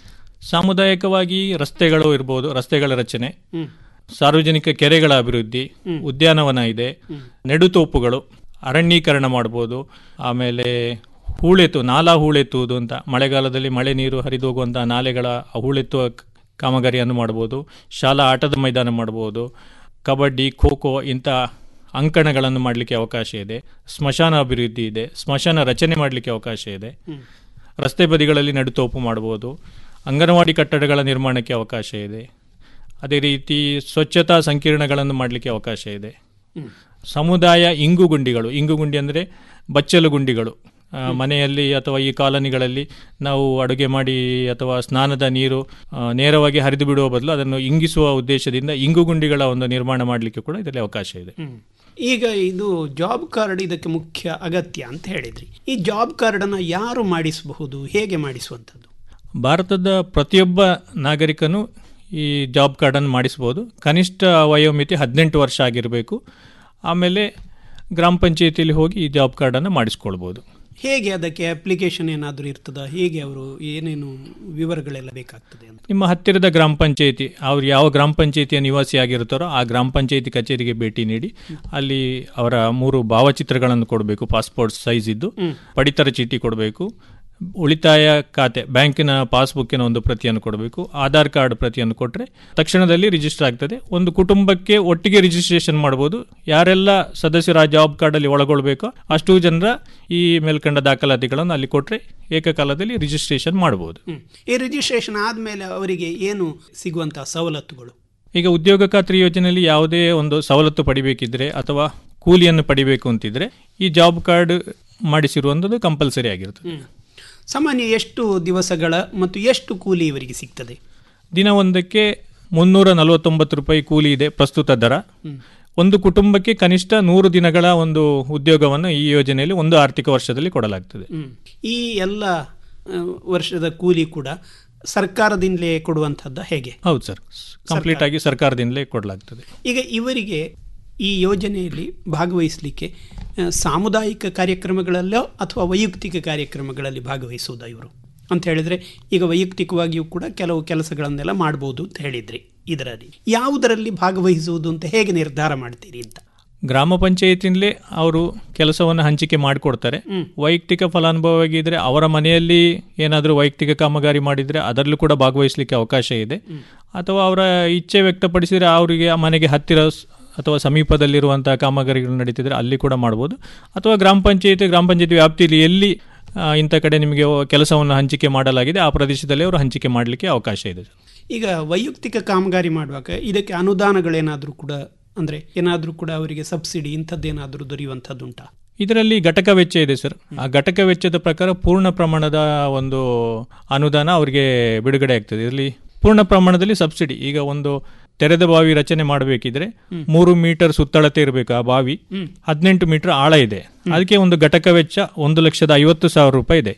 ಸಾಮುದಾಯಿಕವಾಗಿ ರಸ್ತೆಗಳು ಇರ್ಬೋದು ರಸ್ತೆಗಳ ರಚನೆ ಹ್ಮ್. ಸಾರ್ವಜನಿಕ ಕೆರೆಗಳ ಅಭಿವೃದ್ಧಿ ಹ್ಮ್. ಉದ್ಯಾನವನ ಇದೆ ನೆಡುತೋಪುಗಳು ಅರಣ್ಯೀಕರಣ ಮಾಡ್ಬೋದು ಆಮೇಲೆ ಹೂಳೆತ್ತು ನಾಲಾ ಹೂಳೆತ್ತುವುದು ಅಂತ ಮಳೆಗಾಲದಲ್ಲಿ ಮಳೆ ನೀರು ಹರಿದು ಹೋಗುವಂತಹ ನಾಲೆಗಳ ಹೂಳೆತ್ತುವ ಕ- ಕಾಮಗಾರಿಯನ್ನು ಮಾಡ್ಬೋದು ಶಾಲಾ ಆಟದ ಮೈದಾನ ಮಾಡ್ಬೋದು ಕಬಡ್ಡಿ ಖೋ ಖೋ ಇಂಥ ಅಂಕಣಗಳನ್ನು ಮಾಡಲಿಕ್ಕೆ ಅವಕಾಶ ಇದೆ ಸ್ಮಶಾನ ಅಭಿವೃದ್ಧಿ ಇದೆ ಸ್ಮಶಾನ ರಚನೆ ಮಾಡಲಿಕ್ಕೆ ಅವಕಾಶ ಇದೆ ಹ್ಮ್. ರಸ್ತೆ ಬದಿಗಳಲ್ಲಿ ನಡುತೋಪು ಮಾಡ್ಬೋದು ಅಂಗನವಾಡಿ ಕಟ್ಟಡಗಳ ನಿರ್ಮಾಣಕ್ಕೆ ಅವಕಾಶ ಇದೆ ಅದೇ ರೀತಿ ಸ್ವಚ್ಛತಾ ಸಂಕೀರ್ಣಗಳನ್ನು ಮಾಡಲಿಕ್ಕೆ ಅವಕಾಶ ಇದೆ ಹ್ಮ್. ಸಮುದಾಯ ಇಂಗುಗುಂಡಿಗಳು ಇಂಗುಗುಂಡಿ ಅಂದರೆ ಬಚ್ಚಲು ಗುಂಡಿಗಳು ಆ, ಮನೆಯಲ್ಲಿ ಅಥವಾ ಈ ಕಾಲನಿಗಳಲ್ಲಿ ನಾವು ಅಡುಗೆ ಮಾಡಿ ಅಥವಾ ಸ್ನಾನದ ನೀರು ಆ, ನೇರವಾಗಿ ಹರಿದು ಬಿಡುವ ಬದಲು ಅದನ್ನು ಇಂಗಿಸುವ ಉದ್ದೇಶದಿಂದ ಇಂಗುಗುಂಡಿಗಳ ಒಂದು ನಿರ್ಮಾಣ ಮಾಡಲಿಕ್ಕೆ ಕೂಡ ಇದರಲ್ಲಿ ಅವಕಾಶ ಇದೆ ಹ್ಮ್. ಈಗ ಇದು ಜಾಬ್ ಕಾರ್ಡ್ ಇದಕ್ಕೆ ಮುಖ್ಯ ಅಗತ್ಯ ಅಂತ ಹೇಳಿದ್ರಿ ಈ ಜಾಬ್ ಕಾರ್ಡನ್ನು ಯಾರು ಮಾಡಿಸಬಹುದು ಹೇಗೆ ಮಾಡಿಸುವಂಥದ್ದು ಭಾರತದ ಪ್ರತಿಯೊಬ್ಬ ನಾಗರಿಕನು ಈ ಜಾಬ್ ಕಾರ್ಡನ್ನು ಮಾಡಿಸ್ಬೋದು ಕನಿಷ್ಠ ವಯೋಮಿತಿ ಹದಿನೆಂಟು ವರ್ಷ ಆಗಿರಬೇಕು ಆಮೇಲೆ ಗ್ರಾಮ ಪಂಚಾಯತಿಯಲ್ಲಿ ಹೋಗಿ ಈ ಜಾಬ್ ಕಾರ್ಡನ್ನು ಮಾಡಿಸ್ಕೊಳ್ಬೋದು ಹೇಗೆ ಅದಕ್ಕೆ ಅಪ್ಲಿಕೇಶನ್ ಏನಾದರೂ ಇರ್ತದ ಹೇಗೆ ಅವರು ಏನೇನು ವಿವರಗಳೆಲ್ಲ ಬೇಕಾಗ್ತದೆ ಅಂತ ನಿಮ್ಮ ಹತ್ತಿರದ ಗ್ರಾಮ ಪಂಚಾಯತಿ ಅವ್ರು ಯಾವ ಗ್ರಾಮ ಪಂಚಾಯತಿಯ ನಿವಾಸಿ ಆಗಿರ್ತಾರೋ ಆ ಗ್ರಾಮ ಪಂಚಾಯತಿ ಕಚೇರಿಗೆ ಭೇಟಿ ನೀಡಿ ಅಲ್ಲಿ ಅವರ ಮೂರು ಭಾವಚಿತ್ರಗಳನ್ನು ಕೊಡಬೇಕು ಪಾಸ್ಪೋರ್ಟ್ ಸೈಜ್ ಇದ್ದು ಪಡಿತರ ಚೀಟಿ ಕೊಡಬೇಕು ಉಳಿತಾಯ ಖಾತೆ ಬ್ಯಾಂಕಿನ ಪಾಸ್ಬುಕ್ಕಿನ ಒಂದು ಪ್ರತಿಯನ್ನು ಕೊಡಬೇಕು ಆಧಾರ್ ಕಾರ್ಡ್ ಪ್ರತಿಯನ್ನು ಕೊಟ್ಟರೆ ತಕ್ಷಣದಲ್ಲಿ ರಿಜಿಸ್ಟರ್ ಆಗ್ತದೆ ಒಂದು ಕುಟುಂಬಕ್ಕೆ ಒಟ್ಟಿಗೆ ರಿಜಿಸ್ಟ್ರೇಷನ್ ಮಾಡ್ಬೋದು ಯಾರೆಲ್ಲ ಸದಸ್ಯರ ಆ ಜಾಬ್ ಕಾರ್ಡಲ್ಲಿ ಒಳಗೊಳ್ಬೇಕೋ ಅಷ್ಟು ಜನರ ಈ ಮೇಲ್ಕಂಡ ದಾಖಲಾತಿಗಳನ್ನು ಅಲ್ಲಿ ಕೊಟ್ಟರೆ ಏಕಕಾಲದಲ್ಲಿ ರಿಜಿಸ್ಟ್ರೇಷನ್ ಮಾಡ್ಬೋದು ಹ್ಮ್. ಈ ರಿಜಿಸ್ಟ್ರೇಷನ್ ಆದಮೇಲೆ ಅವರಿಗೆ ಏನು ಸಿಗುವಂತಹ ಸವಲತ್ತುಗಳು ಈಗ ಉದ್ಯೋಗ ಖಾತ್ರಿ ಯೋಜನೆಯಲ್ಲಿ ಯಾವುದೇ ಒಂದು ಸವಲತ್ತು ಪಡಿಬೇಕಿದ್ರೆ ಅಥವಾ ಕೂಲಿಯನ್ನು ಪಡಿಬೇಕು ಅಂತಿದ್ರೆ ಈ ಜಾಬ್ ಕಾರ್ಡ್ ಮಾಡಿಸಿರುವಂಥದ್ದು ಕಂಪಲ್ಸರಿ ಆಗಿರ್ತದೆ ಹ್ಮ್. ಸಾಮಾನ್ಯ ಎಷ್ಟು ದಿವಸಗಳ ಮತ್ತು ಎಷ್ಟು ಕೂಲಿ ಇವರಿಗೆ ಸಿಗ್ತದೆ ದಿನ ಒಂದಕ್ಕೆ ಮುನ್ನೂರ ನಲವತ್ತೊಂಬತ್ತು ರೂಪಾಯಿ ಕೂಲಿ ಇದೆ ಪ್ರಸ್ತುತ ದರ ಹ್ಮ್. ಒಂದು ಕುಟುಂಬಕ್ಕೆ ಕನಿಷ್ಠ ನೂರು ದಿನಗಳ ಒಂದು ಉದ್ಯೋಗವನ್ನು ಈ ಯೋಜನೆಯಲ್ಲಿ ಒಂದು ಆರ್ಥಿಕ ವರ್ಷದಲ್ಲಿ ಕೊಡಲಾಗ್ತದೆ ಹ್ಮ್. ಈ ಎಲ್ಲ ಆ, ವರ್ಷದ ಕೂಲಿ ಕೂಡ ಸರ್ಕಾರದಿಂದಲೇ ಕೊಡುವಂಥದ್ದು ಹೇಗೆ ಹೌದು ಸರ್ ಕಂಪ್ಲೀಟ್ ಆಗಿ ಸರ್ಕಾರದಿಂದಲೇ ಕೊಡಲಾಗ್ತದೆ ಈಗ ಇವರಿಗೆ ಈ ಯೋಜನೆಯಲ್ಲಿ ಭಾಗವಹಿಸಲಿಕ್ಕೆ ಆ, ಸಾಮುದಾಯಿಕ ಕಾರ್ಯಕ್ರಮಗಳಲ್ಲೋ ಅಥವಾ ವೈಯಕ್ತಿಕ ಕಾರ್ಯಕ್ರಮಗಳಲ್ಲಿ ಭಾಗವಹಿಸುವುದಾ ಇವರು ಅಂತ ಹೇಳಿದ್ರೆ ಈಗ ವೈಯಕ್ತಿಕವಾಗಿಯೂ ಕೂಡ ಕೆಲವು ಕೆಲಸಗಳನ್ನೆಲ್ಲ ಮಾಡ್ಬೋದು ಅಂತ ಹೇಳಿದ್ರಿ ಇದರಲ್ಲಿ ಯಾವುದರಲ್ಲಿ ಭಾಗವಹಿಸುವುದು ಅಂತ ಹೇಗೆ ನಿರ್ಧಾರ ಮಾಡ್ತೀರಿ ಅಂತ ಗ್ರಾಮ ಪಂಚಾಯತಿನಲ್ಲೇ ಅವರು ಕೆಲಸವನ್ನು ಹಂಚಿಕೆ ಮಾಡಿಕೊಡ್ತಾರೆ ವೈಯಕ್ತಿಕ ಫಲಾನುಭವಿಯಾಗಿದ್ದರೆ ಅವರ ಮನೆಯಲ್ಲಿ ಏನಾದರೂ ವೈಯಕ್ತಿಕ ಕಾಮಗಾರಿ ಮಾಡಿದರೆ ಅದರಲ್ಲೂ ಕೂಡ ಭಾಗವಹಿಸಲಿಕ್ಕೆ ಅವಕಾಶ ಇದೆ ಅಥವಾ ಅವರ ಇಚ್ಛೆ ವ್ಯಕ್ತಪಡಿಸಿದರೆ ಅವರಿಗೆ ಆ ಮನೆಗೆ ಹತ್ತಿರ ಸ್- ಅಥವಾ ಸಮೀಪದಲ್ಲಿರುವಂತಹ ಕಾಮಗಾರಿಗಳು ನಡೀತಿದ್ರೆ ಅಲ್ಲಿ ಕೂಡ ಮಾಡ್ಬೋದು ಅಥವಾ ಗ್ರಾಮ ಪಂಚಾಯತಿ ಗ್ರಾಮ ಪಂಚಾಯತಿ ವ್ಯಾಪ್ತಿಯಲ್ಲಿ ಎಲ್ಲಿ ಆ, ಇಂಥ ಕಡೆ ನಿಮಗೆ ಕೆಲಸವನ್ನು ಹಂಚಿಕೆ ಮಾಡಲಾಗಿದೆ ಆ ಪ್ರದೇಶದಲ್ಲಿ ಅವರು ಹಂಚಿಕೆ ಮಾಡಲಿಕ್ಕೆ ಅವಕಾಶ ಇದೆ ಈಗ ವೈಯಕ್ತಿಕ ಕಾಮಗಾರಿ ಮಾಡುವಾಗ ಇದಕ್ಕೆ ಅನುದಾನಗಳೇನಾದರೂ ಕೂಡ ಅಂದರೆ ಏನಾದರೂ ಕೂಡ ಅವರಿಗೆ ಸಬ್ಸಿಡಿ ಇಂಥದ್ದೇನಾದರೂ ದೊರೆಯುವಂಥದ್ದುಂಟಾ ಇದರಲ್ಲಿ ಘಟಕ ವೆಚ್ಚ ಇದೆ ಸರ್ ಆ ಘಟಕ ವೆಚ್ಚದ ಪ್ರಕಾರ ಪೂರ್ಣ ಪ್ರಮಾಣದ ಒಂದು ಅನುದಾನ ಅವರಿಗೆ ಬಿಡುಗಡೆ ಆಗ್ತದೆ ಇದರಲ್ಲಿ ಪೂರ್ಣ ಪ್ರಮಾಣದಲ್ಲಿ ಸಬ್ಸಿಡಿ ಈಗ ಒಂದು ತೆರೆದ ಬಾವಿ ರಚನೆ ಮಾಡಬೇಕಿದ್ರೆ ಮೂರು ಮೀಟರ್ ಸುತ್ತಳತೆ ಇರಬೇಕು ಆ ಬಾವಿ ಹದಿನೆಂಟು ಮೀಟರ್ ಆಳ ಇದೆ ಅದಕ್ಕೆ ಒಂದು ಘಟಕ ವೆಚ್ಚ ಒಂದು ಲಕ್ಷದ ಐವತ್ತು ಸಾವಿರ ರೂಪಾಯಿ ಇದೆ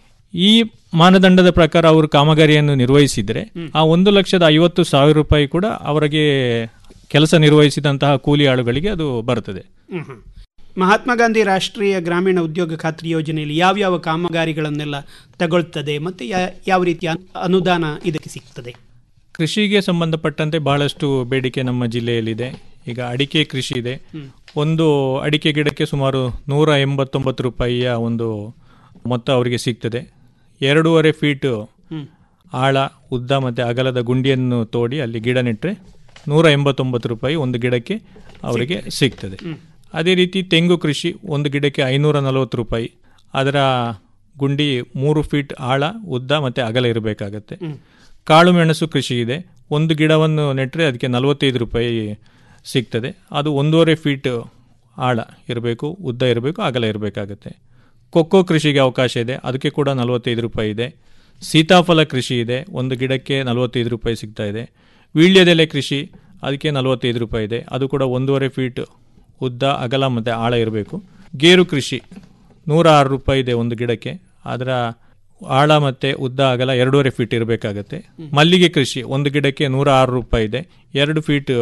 ಈ ಮಾನದಂಡದ ಪ್ರಕಾರ ಅವರು ಕಾಮಗಾರಿಯನ್ನು ನಿರ್ವಹಿಸಿದರೆ ಆ ಒಂದು ಲಕ್ಷದ ಐವತ್ತು ಸಾವಿರ ರೂಪಾಯಿ ಕೂಡ ಅವರಿಗೆ ಕೆಲಸ ನಿರ್ವಹಿಸಿದಂತಹ ಕೂಲಿ ಆಳುಗಳಿಗೆ ಅದು ಬರ್ತದೆ ಹ್ಮ್ ಹ್ಮ್. ಮಹಾತ್ಮ ಗಾಂಧಿ ರಾಷ್ಟ್ರೀಯ ಗ್ರಾಮೀಣ ಉದ್ಯೋಗ ಖಾತ್ರಿ ಯೋಜನೆಯಲ್ಲಿ ಯಾವ್ಯಾವ ಕಾಮಗಾರಿಗಳನ್ನೆಲ್ಲ ತಗೊಳ್ತದೆ ಮತ್ತು ಯಾ- ಯಾವ ರೀತಿಯ ಅನು- ಅನುದಾನ ಇದಕ್ಕೆ ಸಿಗ್ತದೆ ಕೃಷಿಗೆ ಸಂಬಂಧಪಟ್ಟಂತೆ ಬಹಳಷ್ಟು ಬೇಡಿಕೆ ನಮ್ಮ ಜಿಲ್ಲೆಯಲ್ಲಿದೆ ಈಗ ಅಡಿಕೆ ಕೃಷಿ ಇದೆ ಒಂದು ಅಡಿಕೆ ಗಿಡಕ್ಕೆ ಸುಮಾರು ನೂರ ಎಂಬತ್ತೊಂಬತ್ತು ರೂಪಾಯಿಯ ಒಂದು ಮೊತ್ತ ಅವರಿಗೆ ಸಿಗ್ತದೆ ಎರಡೂವರೆ ಫೀಟ್ ಹ್ಮ್. ಆಳ ಉದ್ದ ಮತ್ತು ಅಗಲದ ಗುಂಡಿಯನ್ನು ತೋಡಿ ಅಲ್ಲಿ ಗಿಡ ನೆಟ್ಟರೆ ನೂರ ಎಂಬತ್ತೊಂಬತ್ತು ರೂಪಾಯಿ ಒಂದು ಗಿಡಕ್ಕೆ ಅವರಿಗೆ ಸಿಗ್ತದೆ ಅದೇ ರೀತಿ ತೆಂಗು ಕೃಷಿ ಒಂದು ಗಿಡಕ್ಕೆ ಐನೂರ ನಲವತ್ತು ರೂಪಾಯಿ ಅದರ ಗುಂಡಿ ಮೂರು ಫೀಟ್ ಆಳ ಉದ್ದ ಮತ್ತು ಅಗಲ ಇರಬೇಕಾಗತ್ತೆ ಕಾಳು ಮೆಣಸು ಕೃಷಿ ಇದೆ ಒಂದು ಗಿಡವನ್ನು ನೆಟ್ಟರೆ ಅದಕ್ಕೆ ನಲವತ್ತೈದು ರೂಪಾಯಿ ಸಿಗ್ತದೆ ಅದು ಒಂದೂವರೆ ಫೀಟ್ ಆಳ ಇರಬೇಕು ಉದ್ದ ಇರಬೇಕು ಅಗಲ ಇರಬೇಕಾಗತ್ತೆ ಕೊಕ್ಕೋ ಕೃಷಿಗೆ ಅವಕಾಶ ಇದೆ ಅದಕ್ಕೆ ಕೂಡ ನಲವತ್ತೈದು ರೂಪಾಯಿ ಇದೆ ಸೀತಾಫಲ ಕೃಷಿ ಇದೆ ಒಂದು ಗಿಡಕ್ಕೆ ನಲವತ್ತೈದು ರೂಪಾಯಿ ಸಿಗ್ತಾ ಇದೆ ವೀಳ್ಯದೆಲೆ ಕೃಷಿ ಅದಕ್ಕೆ ನಲವತ್ತೈದು ರೂಪಾಯಿ ಇದೆ ಅದು ಕೂಡ ಒಂದೂವರೆ ಫೀಟ್ ಉದ್ದ ಅಗಲ ಮತ್ತು ಆಳ ಇರಬೇಕು ಗೇರು ಕೃಷಿ ನೂರ ಆರು ರೂಪಾಯಿ ಇದೆ ಒಂದು ಗಿಡಕ್ಕೆ ಅದರ ಆಳ ಮತ್ತು ಉದ್ದ ಅಗಲ ಎರಡೂವರೆ ಫೀಟ್ ಇರಬೇಕಾಗತ್ತೆ ಮಲ್ಲಿಗೆ ಕೃಷಿ ಒಂದು ಗಿಡಕ್ಕೆ ನೂರ ಆರು ರೂಪಾಯಿ ಇದೆ ಎರಡು ಫೀಟ್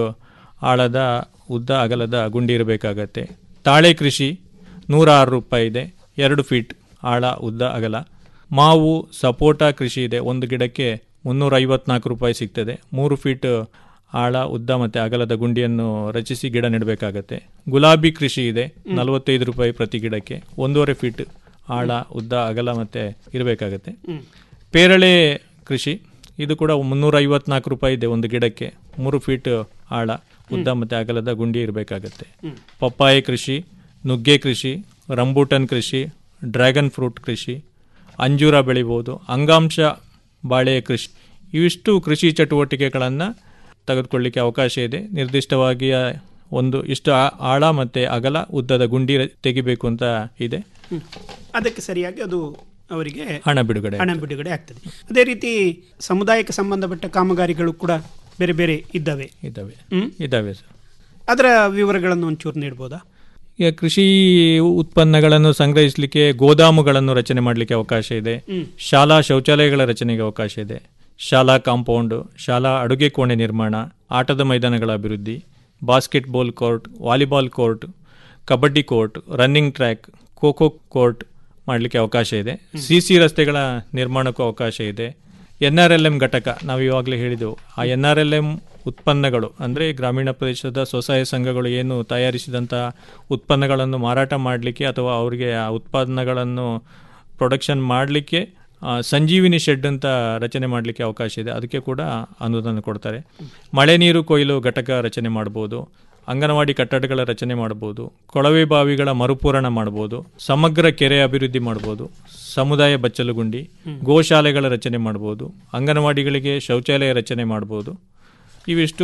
ಆಳದ ಉದ್ದ ಅಗಲದ ಗುಂಡಿ ಇರಬೇಕಾಗತ್ತೆ ತಾಳೆ ಕೃಷಿ ನೂರ ಆರು ರೂಪಾಯಿ ಇದೆ ಎರಡು ಫೀಟ್ ಆಳ ಉದ್ದ ಅಗಲ ಮಾವು ಸಪೋಟ ಕೃಷಿ ಇದೆ ಒಂದು ಗಿಡಕ್ಕೆ ಮುನ್ನೂರ ಐವತ್ನಾಲ್ಕು ರೂಪಾಯಿ ಸಿಗ್ತದೆ ಮೂರು ಫೀಟ್ ಆಳ ಉದ್ದ ಮತ್ತು ಅಗಲದ ಗುಂಡಿಯನ್ನು ರಚಿಸಿ ಗಿಡ ನೆಡಬೇಕಾಗತ್ತೆ ಗುಲಾಬಿ ಕೃಷಿ ಇದೆ ನಲವತ್ತೈದು ರೂಪಾಯಿ ಪ್ರತಿ ಗಿಡಕ್ಕೆ ಒಂದೂವರೆ ಫೀಟ್ ಆಳ ಉದ್ದ ಅಗಲ ಮತ್ತು ಇರಬೇಕಾಗತ್ತೆ ಪೇರಳೆ ಕೃಷಿ ಇದು ಕೂಡ ಮುನ್ನೂರ ಐವತ್ನಾಲ್ಕು ರೂಪಾಯಿ ಇದೆ ಒಂದು ಗಿಡಕ್ಕೆ ಮೂರು ಫೀಟ್ ಆಳ ಉದ್ದ ಮತ್ತು ಅಗಲದ ಗುಂಡಿ ಇರಬೇಕಾಗತ್ತೆ ಪಪ್ಪಾಯಿ ಕೃಷಿ ನುಗ್ಗೆ ಕೃಷಿ ರಂಬೂಟನ್ ಕೃಷಿ ಡ್ರ್ಯಾಗನ್ ಫ್ರೂಟ್ ಕೃಷಿ ಅಂಜೂರ ಬೆಳಿಬೋದು ಅಂಗಾಂಶ ಬಾಳೆ ಕೃಷಿ ಇವಿಷ್ಟು ಕೃಷಿ ಚಟುವಟಿಕೆಗಳನ್ನು ತೆಗೆದುಕೊಳ್ಳಿಕ್ಕೆ ಅವಕಾಶ ಇದೆ ನಿರ್ದಿಷ್ಟವಾಗಿ ಆ ಒಂದು ಇಷ್ಟು ಆ- ಆಳ ಮತ್ತು ಅಗಲ ಉದ್ದದ ಗುಂಡಿ ರ- ತೆಗಿಬೇಕು ಅಂತ ಇದೆ ಅದಕ್ಕೆ ಸರಿಯಾಗಿ ಅದು ಅವರಿಗೆ ಹಣ ಬಿಡುಗಡೆ ಹಣ ಬಿಡುಗಡೆ ಆಗ್ತದೆ ಅದೇ ರೀತಿ ಸಮುದಾಯಕ್ಕೆ ಸಂಬಂಧಪಟ್ಟ ಕಾಮಗಾರಿಗಳು ಕೂಡ ಬೇರೆ ಬೇರೆ ಇದ್ದಾವೆ ಇದ್ದಾವೆ ಹ್ಮ್? ಇದ್ದಾವೆ ಸರ್ ಅದರ ವಿವರಗಳನ್ನು ಒಂಚೂರು ನೀಡ್ಬೋದಾ ಈಗ ಕೃಷಿ ಉತ್ಪನ್ನಗಳನ್ನು ಸಂಗ್ರಹಿಸಲಿಕ್ಕೆ ಗೋದಾಮುಗಳನ್ನು ರಚನೆ ಮಾಡಲಿಕ್ಕೆ ಅವಕಾಶ ಇದೆ ಹ್ಮ್. ಶಾಲಾ ಶೌಚಾಲಯಗಳ ರಚನೆಗೆ ಅವಕಾಶ ಇದೆ ಶಾಲಾ ಕಾಂಪೌಂಡ್ ಶಾಲಾ ಅಡುಗೆ ಕೋಣೆ ನಿರ್ಮಾಣ ಆಟದ ಮೈದಾನಗಳ ಅಭಿವೃದ್ಧಿ basketball court volleyball court kabaddi court running track kho kho court ಮಾಡಲಿಕ್ಕೆ ಅವಕಾಶ ಇದೆ ಸಿ ಸಿ ರಸ್ತೆಗಳ ನಿರ್ಮಾಣಕ್ಕೂ ಅವಕಾಶ ಇದೆ ಎನ್ ಆರ್ ಎಲ್ ಎಂ ಘಟಕ ನಾವು ಇವಾಗಲೇ ಹೇಳಿದೆವು ಆ ಎನ್ ಆರ್ ಎಲ್ ಎಂ ಉತ್ಪನ್ನಗಳು ಅಂದರೆ ಗ್ರಾಮೀಣ ಪ್ರದೇಶದ ಸ್ವಸಹಾಯ ಸಂಘಗಳು ಏನು ತಯಾರಿಸಿದಂಥ ಉತ್ಪನ್ನಗಳನ್ನು ಮಾರಾಟ ಮಾಡಲಿಕ್ಕೆ ಅಥವಾ ಅವರಿಗೆ ಆ ಉತ್ಪನ್ನಗಳನ್ನು ಪ್ರೊಡಕ್ಷನ್ ಮಾಡಲಿಕ್ಕೆ ಸಂಜೀವಿನಿ ಶೆಡ್ ಅಂತ ರಚನೆ ಮಾಡಲಿಕ್ಕೆ ಅವಕಾಶ ಇದೆ ಅದಕ್ಕೆ ಕೂಡ ಅನುದಾನ ಕೊಡ್ತಾರೆ ಮಳೆ ನೀರು ಕೊಯ್ಲು ಘಟಕ ರಚನೆ ಮಾಡ್ಬೋದು ಅಂಗನವಾಡಿ ಕಟ್ಟಡಗಳ ರಚನೆ ಮಾಡ್ಬೋದು ಕೊಳವೆ ಬಾವಿಗಳ ಮರುಪೂರಣ ಮಾಡ್ಬೋದು ಸಮಗ್ರ ಕೆರೆ ಅಭಿವೃದ್ಧಿ ಮಾಡ್ಬೋದು ಸಮುದಾಯ ಬಚ್ಚಲುಗುಂಡಿ ಗೋಶಾಲೆಗಳ ರಚನೆ ಮಾಡ್ಬೋದು ಅಂಗನವಾಡಿಗಳಿಗೆ ಶೌಚಾಲಯ ರಚನೆ ಮಾಡ್ಬೋದು ಇವಿಷ್ಟು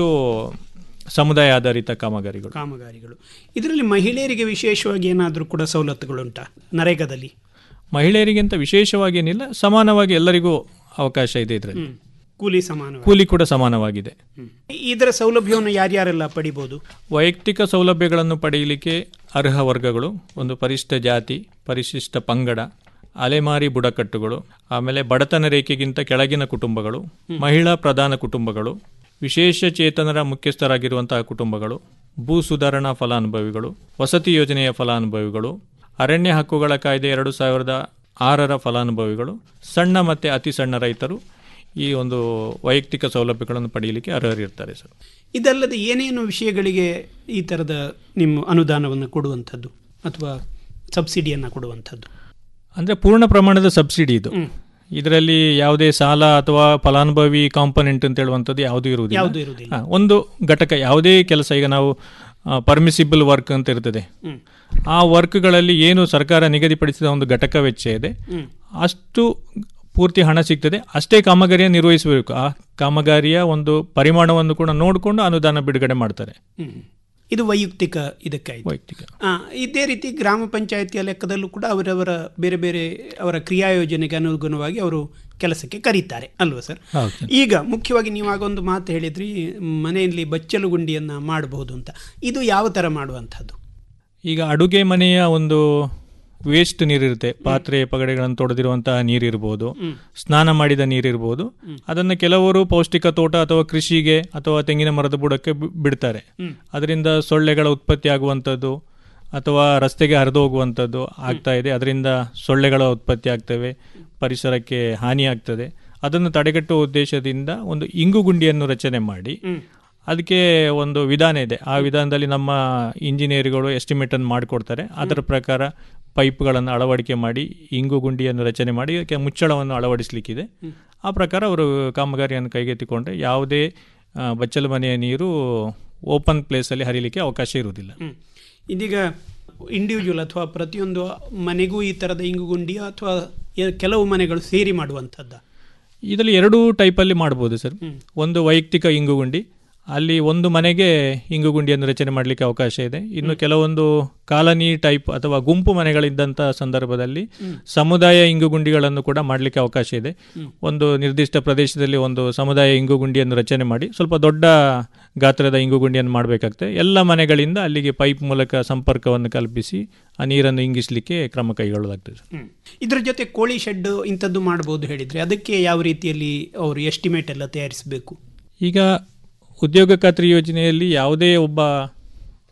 ಸಮುದಾಯ ಆಧಾರಿತ ಕಾಮಗಾರಿಗಳು ಕಾಮಗಾರಿಗಳು ಇದರಲ್ಲಿ ಮಹಿಳೆಯರಿಗೆ ವಿಶೇಷವಾಗಿ ಏನಾದರೂ ಕೂಡ ಸವಲತ್ತುಗಳುಂಟಾ ನರೇಗಾದಲ್ಲಿ ಮಹಿಳೆಯರಿಗಿಂತ ವಿಶೇಷವಾಗಿ ಏನಿಲ್ಲ ಸಮಾನವಾಗಿ ಎಲ್ಲರಿಗೂ ಅವಕಾಶ ಇದೆ ಇದರಲ್ಲಿ ಹ್ಮ್. ಕೂಲಿ ಸಮಾನ ಕೂಲಿ ಕೂಡ ಸಮಾನವಾಗಿದೆ ಇದರ ಸೌಲಭ್ಯವನ್ನು ಯಾರ್ಯಾರೆಲ್ಲ ಪಡಿಬೋದು ವೈಯಕ್ತಿಕ ಸೌಲಭ್ಯಗಳನ್ನು ಪಡೆಯಲಿಕ್ಕೆ ಅರ್ಹ ವರ್ಗಗಳು ಒಂದು ಪರಿಶಿಷ್ಟ ಜಾತಿ ಪರಿಶಿಷ್ಟ ಪಂಗಡ ಅಲೆಮಾರಿ ಬುಡಕಟ್ಟುಗಳು ಆಮೇಲೆ ಬಡತನ ರೇಖೆಗಿಂತ ಕೆಳಗಿನ ಕುಟುಂಬಗಳು ಮಹಿಳಾ ಪ್ರಧಾನ ಕುಟುಂಬಗಳು ವಿಶೇಷ ಚೇತನರ ಮುಖ್ಯಸ್ಥರಾಗಿರುವಂತಹ ಕುಟುಂಬಗಳು ಭೂ ಸುಧಾರಣಾ ಫಲಾನುಭವಿಗಳು ವಸತಿ ಯೋಜನೆಯ ಫಲಾನುಭವಿಗಳು ಅರಣ್ಯ ಹಕ್ಕುಗಳ ಕಾಯ್ದೆ ಎರಡು ಸಾವಿರದ ಆರರ ಫಲಾನುಭವಿಗಳು ಸಣ್ಣ ಮತ್ತು ಅತಿ ಸಣ್ಣ ರೈತರು ಈ ಒಂದು ವೈಯಕ್ತಿಕ ಸೌಲಭ್ಯಗಳನ್ನು ಪಡೆಯಲಿಕ್ಕೆ ಅರ್ಹರಿರ್ತಾರೆ ಸರ್ ಇದಲ್ಲದೆ ಏನೇನು ವಿಷಯಗಳಿಗೆ ಈ ಥರದ ನಿಮ್ಮ ಅನುದಾನವನ್ನು ಕೊಡುವಂಥದ್ದು ಅಥವಾ ಸಬ್ಸಿಡಿಯನ್ನು ಕೊಡುವಂಥದ್ದು ಅಂದರೆ ಪೂರ್ಣ ಪ್ರಮಾಣದ ಸಬ್ಸಿಡಿ ಇದು ಇದರಲ್ಲಿ ಯಾವುದೇ ಸಾಲ ಅಥವಾ ಫಲಾನುಭವಿ ಕಾಂಪೊನೆಂಟ್ ಅಂತ ಹೇಳುವಂಥದ್ದು ಯಾವುದೂ ಯಾವುದೂ ಇರುವುದಿಲ್ಲ ಇರುವುದಿಲ್ಲ. ಹಾ, ಒಂದು ಘಟಕ ಯಾವುದೇ ಕೆಲಸ ಈಗ ನಾವು ಪರ್ಮಿಸಿಬಲ್ ವರ್ಕ್ ಅಂತ ಇರ್ತದೆ ಹ್ಮ್. ಆ ವರ್ಕ್ಗಳಲ್ಲಿ ಏನು ಸರ್ಕಾರ ನಿಗದಿಪಡಿಸಿದ ಒಂದು ಘಟಕ ವೆಚ್ಚ ಇದೆ ಹ್ಮ್. ಅಷ್ಟು ಪೂರ್ತಿ ಹಣ ಸಿಗ್ತದೆ ಅಷ್ಟೇ ಕಾಮಗಾರಿಯನ್ನು ನಿರ್ವಹಿಸಬೇಕು ಆ ಕಾಮಗಾರಿಯ ಒಂದು ಪರಿಮಾಣವನ್ನು ಕೂಡ ನೋಡಿಕೊಂಡು ಅನುದಾನ ಬಿಡುಗಡೆ ಮಾಡ್ತಾರೆ ಹ್ಮ್. ಇದು ವೈಯಕ್ತಿಕ ಇದಕ್ಕಾಯ್ತು ವೈಯಕ್ತಿಕ ಆ, ಇದೇ ರೀತಿ ಗ್ರಾಮ ಪಂಚಾಯಿತಿಯ ಲೆಕ್ಕದಲ್ಲೂ ಕೂಡ ಅವರವರ ಬೇರೆ ಬೇರೆ ಅವರ ಕ್ರಿಯಾ ಯೋಜನೆಗೆ ಅನುಗುಣವಾಗಿ ಅವರು ಕೆಲಸಕ್ಕೆ ಕರೀತಾರೆ ಅಲ್ವಾ ಸರ್ ಹೌದು. ಈಗ ಮುಖ್ಯವಾಗಿ ನೀವು ಆಗೊಂದು ಮಾತು ಹೇಳಿದ್ರಿ ಮನೆಯಲ್ಲಿ ಬಚ್ಚಲು ಗುಂಡಿಯನ್ನು ಮಾಡಬಹುದು ಅಂತ ಇದು ಯಾವ ಥರ ಮಾಡುವಂಥದ್ದು ಈಗ ಅಡುಗೆ ಮನೆಯ ಒಂದು ವೇಸ್ಟ್ ನೀರಿರುತ್ತೆ ಪಾತ್ರೆ ಪಗಡೆಗಳನ್ನು ತೊಡೆದಿರುವಂತಹ ನೀರಿರ್ಬೋದು ಸ್ನಾನ ಮಾಡಿದ ನೀರಿರ್ಬೋದು ಅದನ್ನು ಕೆಲವರು ಪೌಷ್ಟಿಕ ತೋಟ ಅಥವಾ ಕೃಷಿಗೆ ಅಥವಾ ತೆಂಗಿನ ಮರದ ಬುಡಕ್ಕೆ ಬಿ- ಬಿಡ್ತಾರೆ ಅದರಿಂದ ಸೊಳ್ಳೆಗಳ ಉತ್ಪತ್ತಿ ಆಗುವಂಥದ್ದು ಅಥವಾ ರಸ್ತೆಗೆ ಹರಿದು ಹೋಗುವಂಥದ್ದು ಆಗ್ತಾ ಇದೆ ಅದರಿಂದ ಸೊಳ್ಳೆಗಳ ಉತ್ಪತ್ತಿ ಆಗ್ತವೆ ಪರಿಸರಕ್ಕೆ ಹಾನಿ ಆಗ್ತದೆ ಅದನ್ನು ತಡೆಗಟ್ಟುವ ಉದ್ದೇಶದಿಂದ ಒಂದು ಇಂಗು ಗುಂಡಿಯನ್ನು ರಚನೆ ಮಾಡಿ ಅದಕ್ಕೆ ಒಂದು ವಿಧಾನ ಇದೆ ಆ ವಿಧಾನದಲ್ಲಿ ನಮ್ಮ ಇಂಜಿನಿಯರ್ಗಳು ಎಸ್ಟಿಮೇಟ್ ಅನ್ನು ಮಾಡಿಕೊಡ್ತಾರೆ ಅದರ ಪ್ರಕಾರ ಪೈಪ್ಗಳನ್ನು ಅಳವಡಿಕೆ ಮಾಡಿ ಇಂಗು ಗುಂಡಿಯನ್ನು ರಚನೆ ಮಾಡಿ ಅದಕ್ಕೆ ಮುಚ್ಚಳವನ್ನು ಅಳವಡಿಸಲಿಕ್ಕಿದೆ ಆ ಪ್ರಕಾರ ಅವರು ಕಾಮಗಾರಿಯನ್ನು ಕೈಗೆತ್ತಿಕೊಂಡ್ರೆ ಯಾವುದೇ ಆ, ಬಚ್ಚಲು ಮನೆಯ ನೀರು ಓಪನ್ ಪ್ಲೇಸಲ್ಲಿ ಹರಿಲಿಕ್ಕೆ ಅವಕಾಶ ಇರುವುದಿಲ್ಲ ಹ್ಮ್. ಇದೀಗ ಇಂಡಿವಿಜುವಲ್ ಅಥವಾ ಪ್ರತಿಯೊಂದು ಮನೆಗೂ ಈ ಥರದ ಇಂಗುಗುಂಡಿಯ ಅಥವಾ ಎ- ಕೆಲವು ಮನೆಗಳು ಸೇರಿ ಮಾಡುವಂಥದ್ದ ಇದರಲ್ಲಿ ಎರಡೂ ಟೈಪಲ್ಲಿ ಮಾಡ್ಬೋದು ಸರ್ ಒಂದು ವೈಯಕ್ತಿಕ ಇಂಗುಗುಂಡಿ ಅಲ್ಲಿ ಒಂದು ಮನೆಗೆ ಇಂಗುಗುಂಡಿಯನ್ನು ರಚನೆ ಮಾಡಲಿಕ್ಕೆ ಅವಕಾಶ ಇದೆ ಇನ್ನು ಕೆಲವೊಂದು ಕಾಲನಿ ಟೈಪ್ ಅಥವಾ ಗುಂಪು ಮನೆಗಳಿದ್ದಂಥ ಸಂದರ್ಭದಲ್ಲಿ ಸಮುದಾಯ ಇಂಗುಗುಂಡಿಗಳನ್ನು ಕೂಡ ಮಾಡಲಿಕ್ಕೆ ಅವಕಾಶ ಇದೆ ಒಂದು ನಿರ್ದಿಷ್ಟ ಪ್ರದೇಶದಲ್ಲಿ ಒಂದು ಸಮುದಾಯ ಇಂಗುಗುಂಡಿಯನ್ನು ರಚನೆ ಮಾಡಿ ಸ್ವಲ್ಪ ದೊಡ್ಡ ಗಾತ್ರದ ಇಂಗುಗುಂಡಿಯನ್ನು ಮಾಡಬೇಕಾಗ್ತದೆ ಎಲ್ಲ ಮನೆಗಳಿಂದ ಅಲ್ಲಿಗೆ ಪೈಪ್ ಮೂಲಕ ಸಂಪರ್ಕವನ್ನು ಕಲ್ಪಿಸಿ ಆ ನೀರನ್ನು ಇಂಗಿಸಲಿಕ್ಕೆ ಕ್ರಮ ಕೈಗೊಳ್ಳಲಾಗ್ತದೆ ಸರ್. ಹ್ಮ್. ಇದ್ರ ಜೊತೆ ಕೋಳಿ ಶೆಡ್ ಇಂಥದ್ದು ಮಾಡಬಹುದು ಹೇಳಿದ್ರೆ ಅದಕ್ಕೆ ಯಾವ ರೀತಿಯಲ್ಲಿ ಅವರು ಎಸ್ಟಿಮೇಟ್ ಎಲ್ಲ ತಯಾರಿಸಬೇಕು ಈಗ ಉದ್ಯೋಗ ಖಾತ್ರಿ ಯೋಜನೆಯಲ್ಲಿ ಯಾವುದೇ ಒಬ್ಬ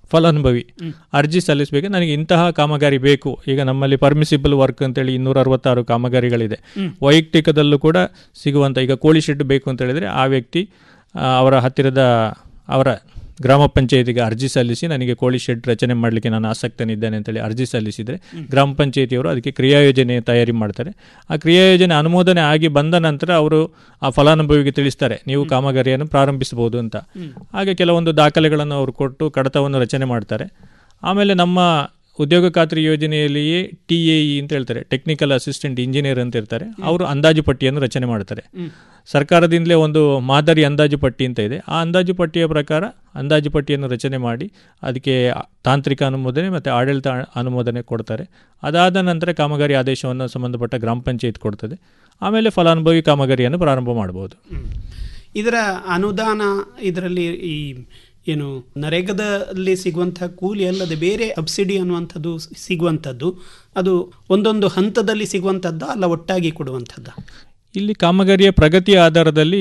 ಫಲಾನುಭವಿ ಅರ್ಜಿ ಸಲ್ಲಿಸಬೇಕು ನನಗೆ ಇಂತಹ ಕಾಮಗಾರಿ ಬೇಕು ಈಗ ನಮ್ಮಲ್ಲಿ ಪರ್ಮಿಸಿಬಲ್ ವರ್ಕ್ ಅಂತೇಳಿ ಇನ್ನೂರ ಅರವತ್ತಾರು ಕಾಮಗಾರಿಗಳಿದೆ ವೈಯಕ್ತಿಕದಲ್ಲೂ ಕೂಡ ಸಿಗುವಂಥ ಈಗ ಕೋಳಿ ಶೆಡ್ ಬೇಕು ಅಂತ ಹೇಳಿದರೆ ಆ ವ್ಯಕ್ತಿ ಆ, ಅವರ ಹತ್ತಿರದ ಅವರ ಗ್ರಾಮ ಪಂಚಾಯತಿಗೆ ಅರ್ಜಿ ಸಲ್ಲಿಸಿ ನನಗೆ ಕೋಳಿ ಶೆಡ್ ರಚನೆ ಮಾಡಲಿಕ್ಕೆ ನಾನು ಆಸಕ್ತನಿದ್ದೇನೆ ಅಂತೇಳಿ ಅರ್ಜಿ ಸಲ್ಲಿಸಿದರೆ ಗ್ರಾಮ ಪಂಚಾಯತಿಯವರು ಅದಕ್ಕೆ ಕ್ರಿಯಾಯೋಜನೆ ತಯಾರಿ ಮಾಡ್ತಾರೆ ಆ ಕ್ರಿಯಾಯೋಜನೆ ಅನುಮೋದನೆ ಆಗಿ ಬಂದ ನಂತರ ಅವರು ಆ ಫಲಾನುಭವಿಗೆ ತಿಳಿಸ್ತಾರೆ ನೀವು ಕಾಮಗಾರಿಯನ್ನು ಪ್ರಾರಂಭಿಸಬಹುದು ಅಂತ ಹಾಗೆ ಕೆಲವೊಂದು ದಾಖಲೆಗಳನ್ನು ಅವರು ಕೊಟ್ಟು ಕಡತವನ್ನು ರಚನೆ ಮಾಡ್ತಾರೆ ಆಮೇಲೆ ನಮ್ಮ ಉದ್ಯೋಗ ಖಾತ್ರಿ ಯೋಜನೆಯಲ್ಲಿಯೇ ಟಿ ಎ ಇ ಅಂತ ಹೇಳ್ತಾರೆ ಟೆಕ್ನಿಕಲ್ ಅಸಿಸ್ಟೆಂಟ್ ಇಂಜಿನಿಯರ್ ಅಂತ ಇರ್ತಾರೆ ಅವರು ಅಂದಾಜು ಪಟ್ಟಿಯನ್ನು ರಚನೆ ಮಾಡ್ತಾರೆ ಸರ್ಕಾರದಿಂದಲೇ ಒಂದು ಮಾದರಿ ಅಂದಾಜು ಪಟ್ಟಿ ಅಂತ ಇದೆ ಆ ಅಂದಾಜು ಪಟ್ಟಿಯ ಪ್ರಕಾರ ಅಂದಾಜು ಪಟ್ಟಿಯನ್ನು ರಚನೆ ಮಾಡಿ ಅದಕ್ಕೆ ತಾಂತ್ರಿಕ ಅನುಮೋದನೆ ಮತ್ತು ಆಡಳಿತ ಅನುಮೋದನೆ ಕೊಡ್ತಾರೆ ಅದಾದ ನಂತರ ಕಾಮಗಾರಿ ಆದೇಶವನ್ನು ಸಂಬಂಧಪಟ್ಟ ಗ್ರಾಮ ಪಂಚಾಯತ್ ಕೊಡ್ತದೆ ಆಮೇಲೆ ಫಲಾನುಭವಿ ಕಾಮಗಾರಿಯನ್ನು ಪ್ರಾರಂಭ ಮಾಡಬಹುದು ಇದರ ಅನುದಾನ ಇದರಲ್ಲಿ ಈ ಏನು ನರೇಗದಲ್ಲಿ ಸಿಗುವಂತಹ ಕೂಲಿ ಅಲ್ಲದೆ ಬೇರೆ ಸಬ್ಸಿಡಿ ಅನ್ನುವಂಥದ್ದು ಸಿಗುವಂಥದ್ದು ಅದು ಒಂದೊಂದು ಹಂತದಲ್ಲಿ ಸಿಗುವಂಥದ್ದು ಅಲ್ಲ ಒಟ್ಟಾಗಿ ಕೊಡುವಂಥದ್ದು ಇಲ್ಲಿ ಕಾಮಗಾರಿಯ ಪ್ರಗತಿಯ ಆಧಾರದಲ್ಲಿ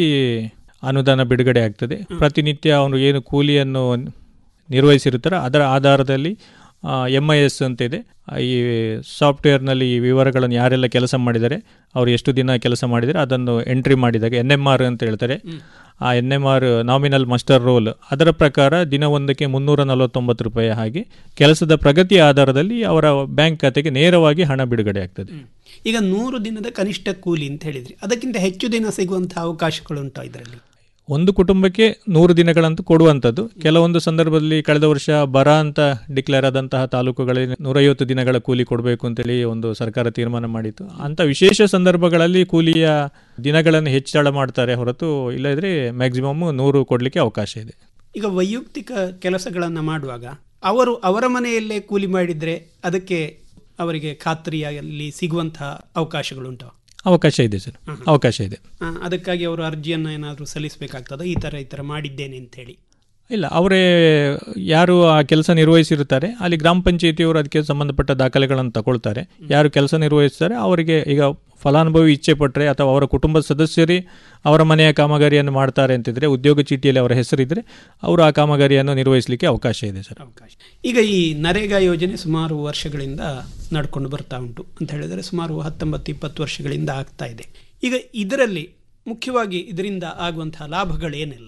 ಅನುದಾನ ಬಿಡುಗಡೆ ಆಗ್ತದೆ ಪ್ರತಿನಿತ್ಯ ಅವನು ಏನು ಕೂಲಿಯನ್ನು ನಿರ್ವಹಿಸಿರ್ತಾರೆ ಅದರ ಆಧಾರದಲ್ಲಿ ಎಮ್ ಐ ಎಸ್ ಅಂತ ಇದೆ ಆ, ಈ ಸಾಫ್ಟ್ವೇರ್ನಲ್ಲಿ ಈ ವಿವರಗಳನ್ನು ಯಾರೆಲ್ಲ ಕೆಲಸ ಮಾಡಿದ್ದಾರೆ ಅವರು ಎಷ್ಟು ದಿನ ಕೆಲಸ ಮಾಡಿದರೆ ಅದನ್ನು ಎಂಟ್ರಿ ಮಾಡಿದಾಗ ಎನ್ ಎಮ್ ಆರ್ ಅಂತ ಹೇಳ್ತಾರೆ ಆ N M R nominal master roll ಅದರ ಪ್ರಕಾರ ದಿನವೊಂದಕ್ಕೆ ಮುನ್ನೂರ ನಲವತ್ತೊಂಬತ್ತು ರೂಪಾಯಿ ಹಾಗೆ ಕೆಲಸದ ಪ್ರಗತಿಯ ಆಧಾರದಲ್ಲಿ ಅವರ ಬ್ಯಾಂಕ್ ಖಾತೆಗೆ ನೇರವಾಗಿ ಹಣ ಬಿಡುಗಡೆ ಆಗ್ತದೆ ಈಗ ನೂರು ದಿನದ ಕನಿಷ್ಠ ಕೂಲಿ ಅಂತ ಹೇಳಿದ್ರಿ ಅದಕ್ಕಿಂತ ಹೆಚ್ಚು ದಿನ ಸಿಗುವಂತಹ ಅವಕಾಶಗಳುಂಟು ಇದರಲ್ಲಿ ಒಂದು ಕುಟುಂಬಕ್ಕೆ ನೂರು ದಿನಗಳಂತೂ ಕೊಡುವಂಥದ್ದು ಕೆಲವೊಂದು ಸಂದರ್ಭದಲ್ಲಿ ಕಳೆದ ವರ್ಷ ಬರ ಅಂತ ಡಿಕ್ಲೇರ್ ಆದಂತಹ ತಾಲೂಕುಗಳಲ್ಲಿ ನೂರೈವತ್ತು ದಿನಗಳ ಕೂಲಿ ಕೊಡಬೇಕು ಅಂತೇಳಿ ಒಂದು ಸರ್ಕಾರ ತೀರ್ಮಾನ ಮಾಡಿತ್ತು ಅಂತ ವಿಶೇಷ ಸಂದರ್ಭಗಳಲ್ಲಿ ಕೂಲಿಯ ದಿನಗಳನ್ನು ಹೆಚ್ಚಳ ಮಾಡ್ತಾರೆ ಹೊರತು ಇಲ್ಲದ್ರೆ ಮ್ಯಾಕ್ಸಿಮಮ್ ನೂರು ಕೊಡಲಿಕ್ಕೆ ಅವಕಾಶ ಇದೆ ಈಗ ವೈಯಕ್ತಿಕ ಕೆಲಸಗಳನ್ನು ಮಾಡುವಾಗ ಅವರು ಅವರ ಮನೆಯಲ್ಲೇ ಕೂಲಿ ಮಾಡಿದರೆ ಅದಕ್ಕೆ ಅವರಿಗೆ ಖಾತ್ರಿಯಲ್ಲಿ ಸಿಗುವಂತಹ ಅವಕಾಶಗಳುಂಟು ಅವಕಾಶ ಇದೆ ಸರ್ ಅವಕಾಶ ಇದೆ ಆ, ಅದಕ್ಕಾಗಿ ಅವರು ಅರ್ಜಿಯನ್ನು ಏನಾದರೂ ಸಲ್ಲಿಸಬೇಕಾಗ್ತದೆ ಈ ಥರ ಈ ಥರ ಮಾಡಿದ್ದೇನೆ ಅಂತೇಳಿ ಇಲ್ಲ ಅವರೇ ಯಾರು ಆ ಕೆಲಸ ನಿರ್ವಹಿಸಿರುತ್ತಾರೆ ಅಲ್ಲಿ ಗ್ರಾಮ ಪಂಚಾಯತಿಯವರು ಅದಕ್ಕೆ ಸಂಬಂಧಪಟ್ಟ ದಾಖಲೆಗಳನ್ನು ತಗೊಳ್ತಾರೆ ಯಾರು ಕೆಲಸ ನಿರ್ವಹಿಸ್ತಾರೆ ಅವರಿಗೆ ಈಗ ಫಲಾನುಭವಿ ಇಚ್ಛೆ ಪಟ್ಟರೆ ಅಥವಾ ಅವರ ಕುಟುಂಬದ ಸದಸ್ಯರೇ ಅವರ ಮನೆಯ ಕಾಮಗಾರಿಯನ್ನು ಮಾಡ್ತಾರೆ ಅಂತಿದ್ರೆ ಉದ್ಯೋಗ ಚೀಟಿಯಲ್ಲಿ ಅವರ ಹೆಸರಿದ್ರೆ ಅವರು ಆ ಕಾಮಗಾರಿಯನ್ನು ನಿರ್ವಹಿಸಲಿಕ್ಕೆ ಅವಕಾಶ ಇದೆ ಸರ್ ಈಗ ಈ ನರೇಗಾ ಯೋಜನೆ ಸುಮಾರು ವರ್ಷಗಳಿಂದ ನಡ್ಕೊಂಡು ಬರ್ತಾ ಉಂಟು ಅಂತ ಹೇಳಿದರೆ ಸುಮಾರು ಹತ್ತೊಂಬತ್ತು ಇಪ್ಪತ್ತು ವರ್ಷಗಳಿಂದ ಆಗ್ತಾ ಇದೆ ಈಗ ಇದರಲ್ಲಿ ಮುಖ್ಯವಾಗಿ ಇದರಿಂದ ಆಗುವಂತಹ ಲಾಭಗಳೇನೆಲ್ಲ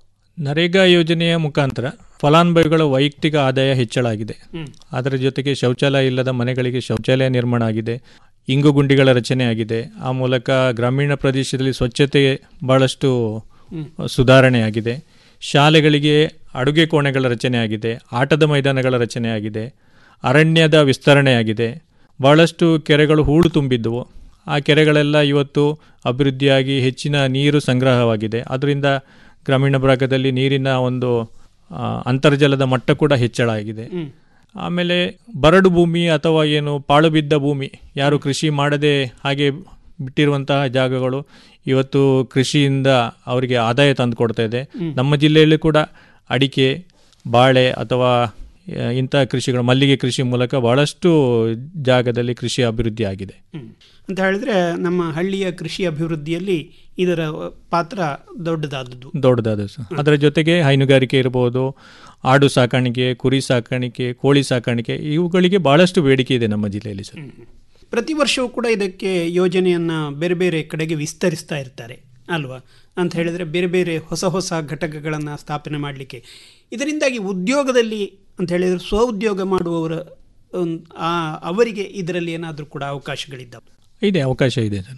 ನರೇಗಾ ಯೋಜನೆಯ ಮುಖಾಂತರ ಫಲಾನುಭವಿಗಳ ವೈಯಕ್ತಿಕ ಆದಾಯ ಹೆಚ್ಚಳ ಆಗಿದೆ ಹ್ಮ್. ಅದರ ಜೊತೆಗೆ ಶೌಚಾಲಯ ಇಲ್ಲದ ಮನೆಗಳಿಗೆ ಶೌಚಾಲಯ ನಿರ್ಮಾಣ ಆಗಿದೆ ಇಂಗು ಗುಂಡಿಗಳ ರಚನೆ ಆಗಿದೆ ಆ ಮೂಲಕ ಗ್ರಾಮೀಣ ಪ್ರದೇಶದಲ್ಲಿ ಸ್ವಚ್ಛತೆ ಬಹಳಷ್ಟು ಹ್ಮ್. ಸುಧಾರಣೆ ಆಗಿದೆ ಶಾಲೆಗಳಿಗೆ ಅಡುಗೆ ಕೋಣೆಗಳ ರಚನೆ ಆಗಿದೆ ಆಟದ ಮೈದಾನಗಳ ರಚನೆ ಆಗಿದೆ ಅರಣ್ಯದ ವಿಸ್ತರಣೆ ಆಗಿದೆ ಬಹಳಷ್ಟು ಕೆರೆಗಳು ಹೂಳು ತುಂಬಿದ್ದವು ಆ ಕೆರೆಗಳೆಲ್ಲ ಇವತ್ತು ಅಭಿವೃದ್ಧಿಯಾಗಿ ಹೆಚ್ಚಿನ ನೀರು ಸಂಗ್ರಹವಾಗಿದೆ ಅದರಿಂದ ಗ್ರಾಮೀಣ ಭಾಗದಲ್ಲಿ ನೀರಿನ ಒಂದು ಆ, ಅಂತರ್ಜಲದ ಮಟ್ಟ ಕೂಡ ಹೆಚ್ಚಳ ಆಗಿದೆ ಹ್ಮ್. ಆಮೇಲೆ ಬರಡು ಭೂಮಿ ಅಥವಾ ಏನು ಪಾಳು ಬಿದ್ದ ಭೂಮಿ ಯಾರು ಕೃಷಿ ಮಾಡದೆ ಹಾಗೆ ಬಿಟ್ಟಿರುವಂತಹ ಜಾಗಗಳು ಇವತ್ತು ಕೃಷಿಯಿಂದ ಅವರಿಗೆ ಆದಾಯ ತಂದು ಕೊಡ್ತಾ ಇದೆ ಹ್ಮ್. ನಮ್ಮ ಜಿಲ್ಲೆಯಲ್ಲಿ ಕೂಡ ಅಡಿಕೆ ಬಾಳೆ ಅಥವಾ ಆ, ಇಂತಹ ಕೃಷಿಗಳು ಮಲ್ಲಿಗೆ ಕೃಷಿ ಮೂಲಕ ಬಹಳಷ್ಟು ಜಾಗದಲ್ಲಿ ಕೃಷಿ ಅಭಿವೃದ್ಧಿ ಆಗಿದೆ ಹ್ಮ್. ಅಂತ ಹೇಳಿದ್ರೆ ನಮ್ಮ ಹಳ್ಳಿಯ ಕೃಷಿ ಅಭಿವೃದ್ಧಿಯಲ್ಲಿ ಇದರ ಪಾತ್ರ ದೊಡ್ಡದಾದದ್ದು ದೊಡ್ಡದಾದ ಸರ್ ಅದರ ಜೊತೆಗೆ ಹೈನುಗಾರಿಕೆ ಇರಬಹುದು ಆಡು ಸಾಕಾಣಿಕೆ ಕುರಿ ಸಾಕಾಣಿಕೆ ಕೋಳಿ ಸಾಕಾಣಿಕೆ ಇವುಗಳಿಗೆ ಬಹಳಷ್ಟು ಬೇಡಿಕೆ ಇದೆ ನಮ್ಮ ಜಿಲ್ಲೆಯಲ್ಲಿ ಸರ್ ಪ್ರತಿ ವರ್ಷವೂ ಕೂಡ ಇದಕ್ಕೆ ಯೋಜನೆಯನ್ನ ಬೇರೆ ಬೇರೆ ಕಡೆಗೆ ವಿಸ್ತರಿಸ್ತಾ ಇರ್ತಾರೆ ಅಲ್ವಾ ಅಂತ ಹೇಳಿದ್ರೆ ಬೇರೆ ಬೇರೆ ಹೊಸ ಹೊಸ ಘಟಕಗಳನ್ನು ಸ್ಥಾಪನೆ ಮಾಡಲಿಕ್ಕೆ ಇದರಿಂದಾಗಿ ಉದ್ಯೋಗದಲ್ಲಿ ಅಂತ ಹೇಳಿದ್ರೆ ಸ್ವ ಉದ್ಯೋಗ ಮಾಡುವವರ ಒಂದು ಆ ಅವರಿಗೆ ಇದರಲ್ಲಿ ಏನಾದರೂ ಕೂಡ ಅವಕಾಶಗಳಿದ್ದಾವೆ ಇದೆ ಅವಕಾಶ ಇದೆ ಸರ್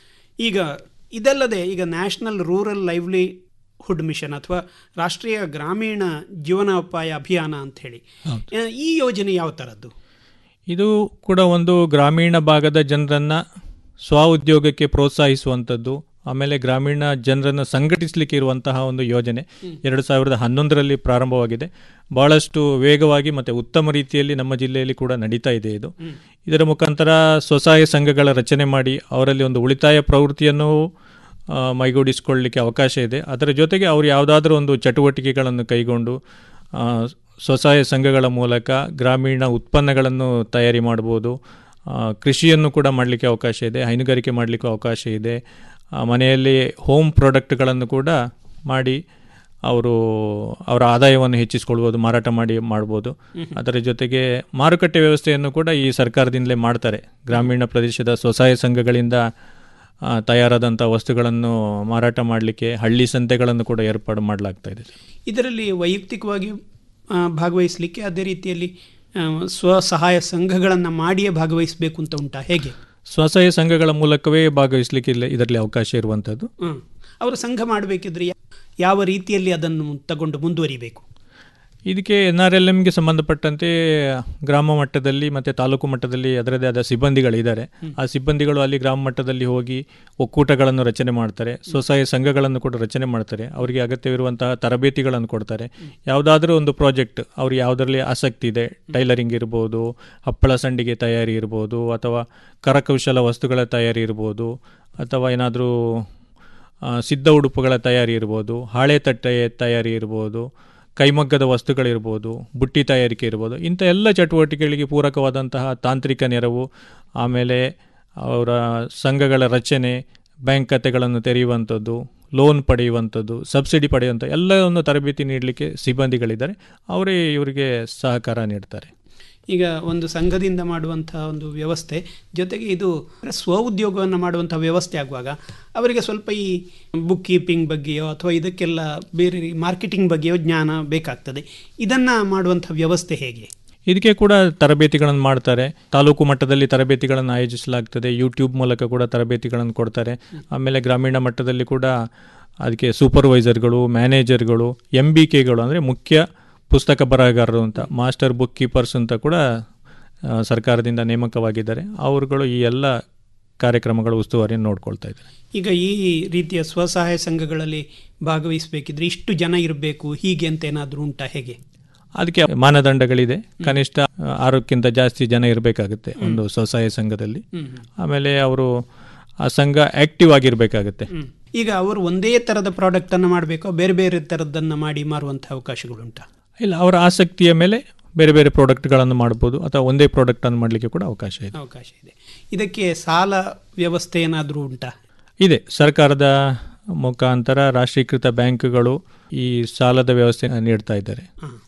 ಈಗ ಇದಲ್ಲದೆ ಈಗ ನ್ಯಾಷನಲ್ ರೂರಲ್ ಲೈವ್ಲಿಹುಡ್ ಮಿಷನ್ ಅಥವಾ ರಾಷ್ಟ್ರೀಯ ಗ್ರಾಮೀಣ ಜೀವನೋಪಾಯ ಅಭಿಯಾನ ಅಂತ ಹೇಳಿ ಆ, ಈ ಯೋಜನೆ ಯಾವ ಥರದ್ದು ಇದು ಕೂಡ ಒಂದು ಗ್ರಾಮೀಣ ಭಾಗದ ಜನರನ್ನ ಸ್ವ ಉದ್ಯೋಗಕ್ಕೆ ಪ್ರೋತ್ಸಾಹಿಸುವಂಥದ್ದು ಆಮೇಲೆ ಗ್ರಾಮೀಣ ಜನರನ್ನು ಸಂಘಟಿಸಲಿಕ್ಕೆ ಇರುವಂತಹ ಒಂದು ಯೋಜನೆ ಎರಡು ಸಾವಿರದ ಹನ್ನೊಂದರಲ್ಲಿ ಪ್ರಾರಂಭವಾಗಿದೆ ಬಹಳಷ್ಟು ವೇಗವಾಗಿ ಮತ್ತು ಉತ್ತಮ ರೀತಿಯಲ್ಲಿ ನಮ್ಮ ಜಿಲ್ಲೆಯಲ್ಲಿ ಕೂಡ ನಡೀತಾ ಇದೆ ಇದು ಇದರ ಮುಖಾಂತರ ಸ್ವಸಹಾಯ ಸಂಘಗಳ ರಚನೆ ಮಾಡಿ ಅವರಲ್ಲಿ ಒಂದು ಉಳಿತಾಯ ಪ್ರವೃತ್ತಿಯನ್ನು ಆ, ಮೈಗೂಡಿಸಿಕೊಳ್ಳಲಿಕ್ಕೆ ಅವಕಾಶ ಇದೆ ಅದರ ಜೊತೆಗೆ ಅವರು ಯಾವುದಾದ್ರೂ ಒಂದು ಚಟುವಟಿಕೆಗಳನ್ನು ಕೈಗೊಂಡು ಆ, ಸ್ವಸಹಾಯ ಸಂಘಗಳ ಮೂಲಕ ಗ್ರಾಮೀಣ ಉತ್ಪನ್ನಗಳನ್ನು ತಯಾರಿ ಮಾಡ್ಬೋದು ಆ, ಕೃಷಿಯನ್ನು ಕೂಡ ಮಾಡಲಿಕ್ಕೆ ಅವಕಾಶ ಇದೆ ಹೈನುಗಾರಿಕೆ ಮಾಡಲಿಕ್ಕೂ ಅವಕಾಶ ಇದೆ ಆ, ಮನೆಯಲ್ಲಿ ಹೋಮ್ ಪ್ರಾಡಕ್ಟ್ಗಳನ್ನು ಕೂಡ ಮಾಡಿ ಅವರು ಅವರ ಆದಾಯವನ್ನು ಹೆಚ್ಚಿಸಿಕೊಳ್ಬೋದು ಮಾರಾಟ ಮಾಡಿ ಮಾಡ್ಬೋದು ಅದರ ಜೊತೆಗೆ ಮಾರುಕಟ್ಟೆ ವ್ಯವಸ್ಥೆಯನ್ನು ಕೂಡ ಈ ಸರ್ಕಾರದಿಂದಲೇ ಮಾಡ್ತಾರೆ ಗ್ರಾಮೀಣ ಪ್ರದೇಶದ ಸ್ವಸಹಾಯ ಸಂಘಗಳಿಂದ ಆ, ತಯಾರಾದಂಥ ವಸ್ತುಗಳನ್ನು ಮಾರಾಟ ಮಾಡಲಿಕ್ಕೆ ಹಳ್ಳಿ ಸಂತೆಗಳನ್ನು ಕೂಡ ಏರ್ಪಾಡು ಮಾಡಲಾಗ್ತಾ ಇದೆ ಇದರಲ್ಲಿ ವೈಯಕ್ತಿಕವಾಗಿ ಆ, ಭಾಗವಹಿಸಲಿಕ್ಕೆ ಅದೇ ರೀತಿಯಲ್ಲಿ ಆ, ಸ್ವಸಹಾಯ ಸಂಘಗಳನ್ನು ಮಾಡಿಯೇ ಭಾಗವಹಿಸಬೇಕು ಅಂತ ಉಂಟಾ ಹೇಗೆ ಸ್ವಸಹಾಯ ಸಂಘಗಳ ಮೂಲಕವೇ ಭಾಗವಹಿಸಲಿಕ್ಕೆ ಇಲ್ಲ ಇದರಲ್ಲಿ ಅವಕಾಶ ಇರುವಂಥದ್ದು ಹ್ಮ್. ಅವರು ಸಂಘ ಮಾಡಬೇಕಿದ್ರೆ ಯಾವ ರೀತಿಯಲ್ಲಿ ಅದನ್ನು ತಗೊಂಡು ಮುಂದುವರಿಬೇಕು ಇದಕ್ಕೆ ಎನ್ ಆರ್ ಎಲ್ ಎಮ್ಗೆ ಸಂಬಂಧಪಟ್ಟಂತೆ ಗ್ರಾಮ ಮಟ್ಟದಲ್ಲಿ ಮತ್ತು ತಾಲೂಕು ಮಟ್ಟದಲ್ಲಿ ಅದರದೇ ಆದ ಸಿಬ್ಬಂದಿಗಳಿದ್ದಾರೆ ಆ ಸಿಬ್ಬಂದಿಗಳು ಅಲ್ಲಿ ಗ್ರಾಮ ಮಟ್ಟದಲ್ಲಿ ಹೋಗಿ ಒಕ್ಕೂಟಗಳನ್ನು ರಚನೆ ಮಾಡ್ತಾರೆ ಸ್ವಸಹಾಯ ಸಂಘಗಳನ್ನು ಕೂಡ ರಚನೆ ಮಾಡ್ತಾರೆ ಅವರಿಗೆ ಅಗತ್ಯವಿರುವಂತಹ ತರಬೇತಿಗಳನ್ನು ಕೊಡ್ತಾರೆ ಯಾವುದಾದ್ರೂ ಒಂದು ಪ್ರಾಜೆಕ್ಟ್ ಅವ್ರಿಗೆ ಯಾವುದರಲ್ಲಿ ಆಸಕ್ತಿ ಇದೆ ಟೈಲರಿಂಗ್ ಇರ್ಬೋದು ಹಪ್ಪಳ ಸಂಡಿಗೆ ತಯಾರಿ ಇರ್ಬೋದು ಅಥವಾ ಕರಕೌಶಲ ವಸ್ತುಗಳ ತಯಾರಿ ಇರ್ಬೋದು ಅಥವಾ ಏನಾದರೂ ಸಿದ್ಧ ಉಡುಪುಗಳ ತಯಾರಿ ಇರ್ಬೋದು ಹಾಳೆ ತಟ್ಟೆ ತಯಾರಿ ಇರ್ಬೋದು ಕೈಮಗ್ಗದ ವಸ್ತುಗಳಿರ್ಬೋದು ಬುಟ್ಟಿ ತಯಾರಿಕೆ ಇರ್ಬೋದು ಇಂಥ ಎಲ್ಲ ಚಟುವಟಿಕೆಗಳಿಗೆ ಪೂರಕವಾದಂತಹ ತಾಂತ್ರಿಕ ನೆರವು ಆಮೇಲೆ ಅವರ ಸಂಘಗಳ ರಚನೆ ಬ್ಯಾಂಕ್ ಖಾತೆಗಳನ್ನು ತೆರೆಯುವಂಥದ್ದು ಲೋನ್ ಪಡೆಯುವಂಥದ್ದು ಸಬ್ಸಿಡಿ ಪಡೆಯುವಂಥ ಎಲ್ಲವನ್ನು ತರಬೇತಿ ನೀಡಲಿಕ್ಕೆ ಸಿಬ್ಬಂದಿಗಳಿದ್ದಾರೆ ಅವರೇ ಇವರಿಗೆ ಸಹಕಾರ ನೀಡ್ತಾರೆ ಈಗ ಒಂದು ಸಂಘದಿಂದ ಮಾಡುವಂತಹ ಒಂದು ವ್ಯವಸ್ಥೆ ಜೊತೆಗೆ ಇದು ಸ್ವ ಉದ್ಯೋಗವನ್ನು ಮಾಡುವಂತಹ ವ್ಯವಸ್ಥೆ ಆಗುವಾಗ ಅವರಿಗೆ ಸ್ವಲ್ಪ ಈ ಬುಕ್ ಕೀಪಿಂಗ್ ಬಗ್ಗೆಯೋ ಅಥವಾ ಇದಕ್ಕೆಲ್ಲ ಬೇರೆ ಮಾರ್ಕೆಟಿಂಗ್ ಬಗ್ಗೆಯೋ ಜ್ಞಾನ ಬೇಕಾಗ್ತದೆ ಇದನ್ನು ಮಾಡುವಂಥ ವ್ಯವಸ್ಥೆ ಹೇಗೆ ಇದಕ್ಕೆ ಕೂಡ ತರಬೇತಿಗಳನ್ನು ಮಾಡ್ತಾರೆ ತಾಲೂಕು ಮಟ್ಟದಲ್ಲಿ ತರಬೇತಿಗಳನ್ನು ಆಯೋಜಿಸಲಾಗ್ತದೆ ಯೂಟ್ಯೂಬ್ ಮೂಲಕ ಕೂಡ ತರಬೇತಿಗಳನ್ನು ಕೊಡ್ತಾರೆ ಆಮೇಲೆ ಗ್ರಾಮೀಣ ಮಟ್ಟದಲ್ಲಿ ಕೂಡ ಅದಕ್ಕೆ ಸೂಪರ್ವೈಸರ್ಗಳು ಮ್ಯಾನೇಜರ್ಗಳು ಎಂ ಬಿ ಕೆಗಳು ಅಂದರೆ ಮುಖ್ಯ ಪುಸ್ತಕ ಬರಹಗಾರರು ಅಂತ ಮಾಸ್ಟರ್ ಬುಕ್ ಕೀಪರ್ಸ್ ಅಂತ ಕೂಡ ಆ, ಸರ್ಕಾರದಿಂದ ನೇಮಕವಾಗಿದ್ದಾರೆ ಅವರುಗಳು ಈ ಎಲ್ಲ ಕಾರ್ಯಕ್ರಮಗಳ ಉಸ್ತುವಾರಿಯನ್ನು ನೋಡ್ಕೊಳ್ತಾ ಇದ್ದಾರೆ ಈಗ ಈ ರೀತಿಯ ಸ್ವಸಹಾಯ ಸಂಘಗಳಲ್ಲಿ ಭಾಗವಹಿಸಬೇಕಿದ್ರೆ ಇಷ್ಟು ಜನ ಇರಬೇಕು ಹೀಗೆ ಅಂತ ಏನಾದರೂ ಉಂಟಾ ಹೇಗೆ ಅದಕ್ಕೆ ಮಾನದಂಡಗಳಿದೆ ಕನಿಷ್ಠ ಆ, ಆರಕ್ಕಿಂತ ಜಾಸ್ತಿ ಜನ ಇರಬೇಕಾಗುತ್ತೆ ಒಂದು ಸ್ವಸಹಾಯ ಸಂಘದಲ್ಲಿ ಹ್ಮ್. ಆಮೇಲೆ ಅವರು ಆ ಸಂಘ ಆಕ್ಟಿವ್ ಆಗಿರಬೇಕಾಗುತ್ತೆ ಹ್ಮ್. ಈಗ ಅವರು ಒಂದೇ ಥರದ ಪ್ರಾಡಕ್ಟನ್ನು ಮಾಡಬೇಕೋ ಬೇರೆ ಬೇರೆ ಥರದ್ದನ್ನು ಮಾಡಿ ಮಾರುವಂಥ ಅವಕಾಶಗಳುಂಟಾ ಇಲ್ಲ ಅವರ ಆಸಕ್ತಿಯ ಮೇಲೆ ಬೇರೆ ಬೇರೆ ಪ್ರಾಡಕ್ಟ್ಗಳನ್ನು ಮಾಡ್ಬೋದು ಅಥವಾ ಒಂದೇ ಪ್ರಾಡಕ್ಟನ್ನು ಮಾಡಲಿಕ್ಕೆ ಕೂಡ ಅವಕಾಶ ಇದೆ ಅವಕಾಶ ಇದೆ ಇದಕ್ಕೆ ಸಾಲ ವ್ಯವಸ್ಥೆ ಏನಾದರೂ ಉಂಟಾ ಇದೆ ಸರ್ಕಾರದ ಮುಖಾಂತರ ರಾಷ್ಟ್ರೀಕೃತ ಬ್ಯಾಂಕ್ಗಳು ಈ ಸಾಲದ ವ್ಯವಸ್ಥೆ ನೀಡ್ತಾ ಇದ್ದಾರೆ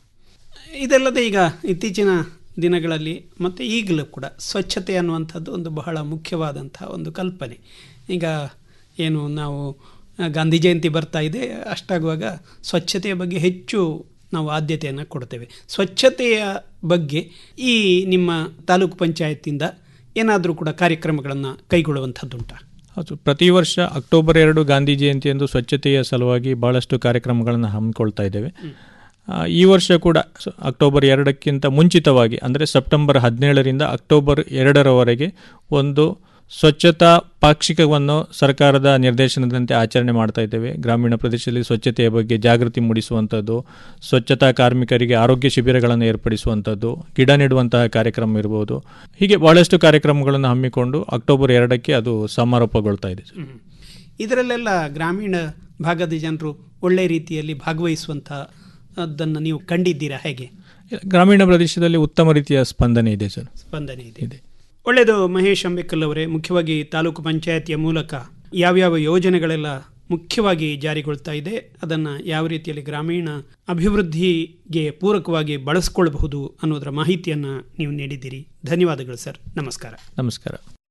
ಇದಲ್ಲದೆ ಈಗ ಇತ್ತೀಚಿನ ದಿನಗಳಲ್ಲಿ ಮತ್ತು ಈಗಲೂ ಕೂಡ ಸ್ವಚ್ಛತೆ ಅನ್ನುವಂಥದ್ದು ಒಂದು ಬಹಳ ಮುಖ್ಯವಾದಂಥ ಒಂದು ಕಲ್ಪನೆ ಈಗ ಏನು ನಾವು ಆ, ಗಾಂಧಿ ಜಯಂತಿ ಬರ್ತಾ ಇದೆ ಅಷ್ಟಾಗುವಾಗ ಸ್ವಚ್ಛತೆಯ ಬಗ್ಗೆ ಹೆಚ್ಚು ನಾವು ಆದ್ಯತೆಯನ್ನು ಕೊಡ್ತೇವೆ ಸ್ವಚ್ಛತೆಯ ಬಗ್ಗೆ ಈ ನಿಮ್ಮ ತಾಲೂಕು ಪಂಚಾಯತಿಂದ ಏನಾದರೂ ಕೂಡ ಕಾರ್ಯಕ್ರಮಗಳನ್ನು ಕೈಗೊಳ್ಳುವಂಥದ್ದುಂಟಾ ಹೌದು ಪ್ರತಿ ವರ್ಷ ಅಕ್ಟೋಬರ್ ಎರಡು ಗಾಂಧಿ ಜಯಂತಿಯಂದು ಸ್ವಚ್ಛತೆಯ ಸಲುವಾಗಿ ಬಹಳಷ್ಟು ಕಾರ್ಯಕ್ರಮಗಳನ್ನು ಹಮ್ಮಿಕೊಳ್ತಾ ಇದ್ದೇವೆ ಆ, ಈ ವರ್ಷ ಕೂಡ ಸ- ಅಕ್ಟೋಬರ್ ಎರಡಕ್ಕಿಂತ ಮುಂಚಿತವಾಗಿ ಅಂದರೆ ಸೆಪ್ಟೆಂಬರ್ ಹದಿನೇಳರಿಂದ ಅಕ್ಟೋಬರ್ ಎರಡರವರೆಗೆ ಒಂದು ಸ್ವಚ್ಛತಾ ಪಾಕ್ಷಿಕವನ್ನು ಸರ್ಕಾರದ ನಿರ್ದೇಶನದಂತೆ ಆಚರಣೆ ಮಾಡ್ತಾ ಇದ್ದೇವೆ ಗ್ರಾಮೀಣ ಪ್ರದೇಶದಲ್ಲಿ ಸ್ವಚ್ಛತೆಯ ಬಗ್ಗೆ ಜಾಗೃತಿ ಮೂಡಿಸುವಂಥದ್ದು ಸ್ವಚ್ಛತಾ ಕಾರ್ಮಿಕರಿಗೆ ಆರೋಗ್ಯ ಶಿಬಿರಗಳನ್ನು ಏರ್ಪಡಿಸುವಂಥದ್ದು ಗಿಡ ನೆಡುವಂತಹ ಕಾರ್ಯಕ್ರಮ ಇರ್ಬೋದು ಹೀಗೆ ಬಹಳಷ್ಟು ಕಾರ್ಯಕ್ರಮಗಳನ್ನು ಹಮ್ಮಿಕೊಂಡು ಅಕ್ಟೋಬರ್ ಎರಡಕ್ಕೆ ಅದು ಸಮಾರೋಪಗೊಳ್ತಾ ಇದೆ ಹ್ಮ್. ಇದರಲ್ಲೆಲ್ಲ ಗ್ರಾಮೀಣ ಭಾಗದ ಜನರು ಒಳ್ಳೆ ರೀತಿಯಲ್ಲಿ ಭಾಗವಹಿಸುವಂಥ ಅದನ್ನು ನೀವು ಕಂಡಿದ್ದೀರಾ ಹೇಗೆ ಗ್ರಾಮೀಣ ಪ್ರದೇಶದಲ್ಲಿ ಉತ್ತಮ ರೀತಿಯ ಸ್ಪಂದನೆ ಇದೆ ಸರ್ ಸ್ಪಂದನೆ ಇದೆ ಒಳ್ಳೆಯದು ಮಹೇಶ್ ಅಂಬೇಕಲ್ ಅವರೇ ಮುಖ್ಯವಾಗಿ ತಾಲೂಕು ಪಂಚಾಯತಿಯ ಮೂಲಕ ಯಾವ್ಯಾವ ಯೋಜನೆಗಳೆಲ್ಲ ಮುಖ್ಯವಾಗಿ ಜಾರಿಗೊಳ್ತಾ ಇದೆ ಅದನ್ನು ಯಾವ ರೀತಿಯಲ್ಲಿ ಗ್ರಾಮೀಣ ಅಭಿವೃದ್ಧಿಗೆ ಪೂರಕವಾಗಿ ಬಳಸ್ಕೊಳ್ಬಹುದು ಅನ್ನೋದರ ಮಾಹಿತಿಯನ್ನು ನೀವು ನೀಡಿದ್ದೀರಿ ಧನ್ಯವಾದಗಳು ಸರ್ ನಮಸ್ಕಾರ ನಮಸ್ಕಾರ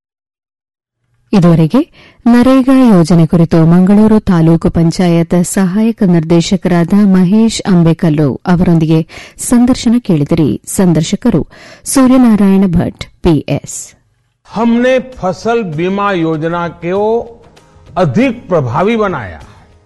ಇದುವರೆಗೆ ನರೇಗಾ ಯೋಜನೆ ಕುರಿತು ಮಂಗಳೂರು ತಾಲೂಕು ಪಂಚಾಯತ್ ಸಹಾಯಕ ನಿರ್ದೇಶಕರಾದ ಮಹೇಶ್ ಅಂಬೇಕಲ್ಲು ಅವರೊಂದಿಗೆ ಸಂದರ್ಶನ ಕೇಳಿದಿರಿ ಸಂದರ್ಶಕರು ಸೂರ್ಯನಾರಾಯಣ ಭಟ್ ಪಿಎಸ್ हमने फसल बीमा योजना को अधिक प्रभावी बनाया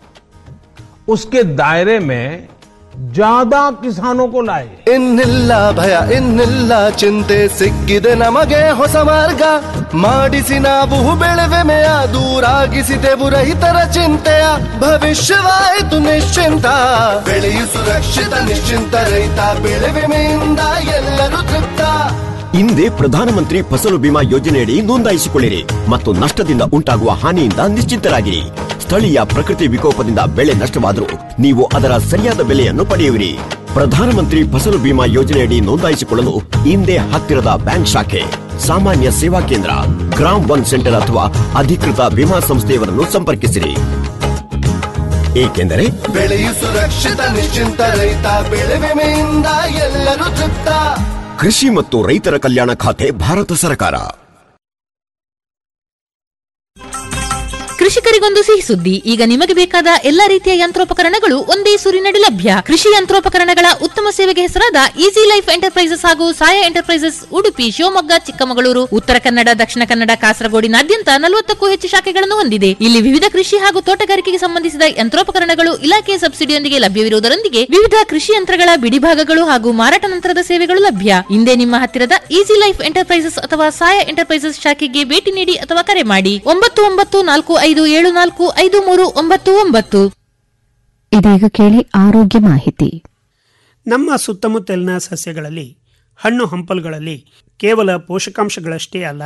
उसके दायरे में ज्यादा किसानों को लाए ಇನ್ನಿಲ್ಲ ಭಯ ಇನ್ನಿಲ್ಲ ಚಿಂತೆ ಸಿಕ್ಕಿದೆ ನಮಗೆ ಹೊಸ ಮಾರ್ಗ ಮಾಡಿಸಿ ನಾವು ಬೆಳೆವೆಮೆಯ ದೂರಾಗಿಸಿದೆವು ರೈತರ ಚಿಂತೆಯ ಭವಿಷ್ಯವಾಯಿತು ನಿಶ್ಚಿಂತ ಬೆಳೆಯು ಸುರಕ್ಷಿತ ನಿಶ್ಚಿಂತ ರೈತ ಬೆಳೆ ವಿಮೆಯಿಂದ ಎಲ್ಲರೂ ತೃಪ್ತ ಹಿಂದೆ ಪ್ರಧಾನಮಂತ್ರಿ ಫಸಲು ಬಿಮಾ ಯೋಜನೆಯಡಿ ನೋಂದಾಯಿಸಿಕೊಳ್ಳಿರಿ ಮತ್ತು ನಷ್ಟದಿಂದ ಉಂಟಾಗುವ ಹಾನಿಯಿಂದ ನಿಶ್ಚಿಂತರಾಗಿರಿ ಸ್ಥಳೀಯ ಪ್ರಕೃತಿ ವಿಕೋಪದಿಂದ ಬೆಳೆ ನಷ್ಟವಾದರೂ ನೀವು ಅದರ ಸರಿಯಾದ ಬೆಲೆಯನ್ನು ಪಡೆಯುವಿರಿ ಪ್ರಧಾನಮಂತ್ರಿ ಫಸಲು ಬಿಮಾ ಯೋಜನೆಯಡಿ ನೋಂದಾಯಿಸಿಕೊಳ್ಳಲು ಹಿಂದೆ ಹತ್ತಿರದ ಬ್ಯಾಂಕ್ ಶಾಖೆ ಸಾಮಾನ್ಯ ಸೇವಾ ಕೇಂದ್ರ ಗ್ರಾಮ್ ಒನ್ ಸೆಂಟರ್ ಅಥವಾ ಅಧಿಕೃತ ವಿಮಾ ಸಂಸ್ಥೆಯವರನ್ನು ಸಂಪರ್ಕಿಸಿರಿ ಏಕೆಂದರೆ ಬೆಳೆಯು ಸುರಕ್ಷಿತ ನಿಶ್ಚಿಂತ ರೈತ ಬೆಳೆ ವಿಮೆಯಿಂದ ಎಲ್ಲರೂ ತೃಪ್ತ ಕೃಷಿ ಮತ್ತು ರೈತರ ಕಲ್ಯಾಣ ಖಾತೆ ಭಾರತ ಸರ್ಕಾರ ಕೃಷಿಕರಿಗೊಂದು ಸಿಹಿ ಸುದ್ದಿ ಈಗ ನಿಮಗೆ ಬೇಕಾದ ಎಲ್ಲಾ ರೀತಿಯ ಯಂತ್ರೋಪಕರಣಗಳು ಒಂದೇ ಸೂರಿನಡಿ ಲಭ್ಯ ಕೃಷಿ ಯಂತ್ರೋಪಕರಣಗಳ ಉತ್ತಮ ಸೇವೆಗೆ ಹೆಸರಾದ ಈಸಿ ಲೈಫ್ ಎಂಟರ್ಪ್ರೈಸಸ್ ಹಾಗೂ ಸಾಯ ಎಂಟರ್ಪ್ರೈಸಸ್ ಉಡುಪಿ ಶಿವಮೊಗ್ಗ ಚಿಕ್ಕಮಗಳೂರು ಉತ್ತರ ಕನ್ನಡ ದಕ್ಷಿಣ ಕನ್ನಡ ಕಾಸರಗೋಡಿನಾದ್ಯಂತ ನಲವತ್ತಕ್ಕೂ ಹೆಚ್ಚು ಶಾಖೆಗಳನ್ನು ಹೊಂದಿದೆ ಇಲ್ಲಿ ವಿವಿಧ ಕೃಷಿ ಹಾಗೂ ತೋಟಗಾರಿಕೆಗೆ ಸಂಬಂಧಿಸಿದ ಯಂತ್ರೋಪಕರಣಗಳು ಇಲಾಖೆಯ ಸಬ್ಸಿಡಿಯೊಂದಿಗೆ ಲಭ್ಯವಿರುವುದರೊಂದಿಗೆ ವಿವಿಧ ಕೃಷಿ ಯಂತ್ರಗಳ ಬಿಡಿಭಾಗಗಳು ಹಾಗೂ ಮಾರಾಟ ನಂತರದ ಸೇವೆಗಳು ಲಭ್ಯ ಹಿಂದೆ ನಿಮ್ಮ ಹತ್ತಿರದ ಈಸಿ ಲೈಫ್ ಎಂಟರ್ಪ್ರೈಸಸ್ ಅಥವಾ ಸಾಯ ಎಂಟರ್ಪ್ರೈಸಸ್ ಶಾಖೆಗೆ ಭೇಟಿ ನೀಡಿ ಅಥವಾ ಕರೆ ಮಾಡಿ ಒಂಬತ್ತು ಒಂಬತ್ತು ನಾಲ್ಕು ಐದು ಏಳು ನಾಲ್ಕು ಐದು ಮೂರು ಒಂಬತ್ತು ಒಂಬತ್ತು ಇದೀಗ ಕೇಳಿ ಆರೋಗ್ಯ ಮಾಹಿತಿ ನಮ್ಮ ಸುತ್ತಮುತ್ತಲಿನ ಸಸ್ಯಗಳಲ್ಲಿ ಹಣ್ಣು ಹಂಪಲುಗಳಲ್ಲಿ ಕೇವಲ ಪೋಷಕಾಂಶಗಳಷ್ಟೇ ಅಲ್ಲ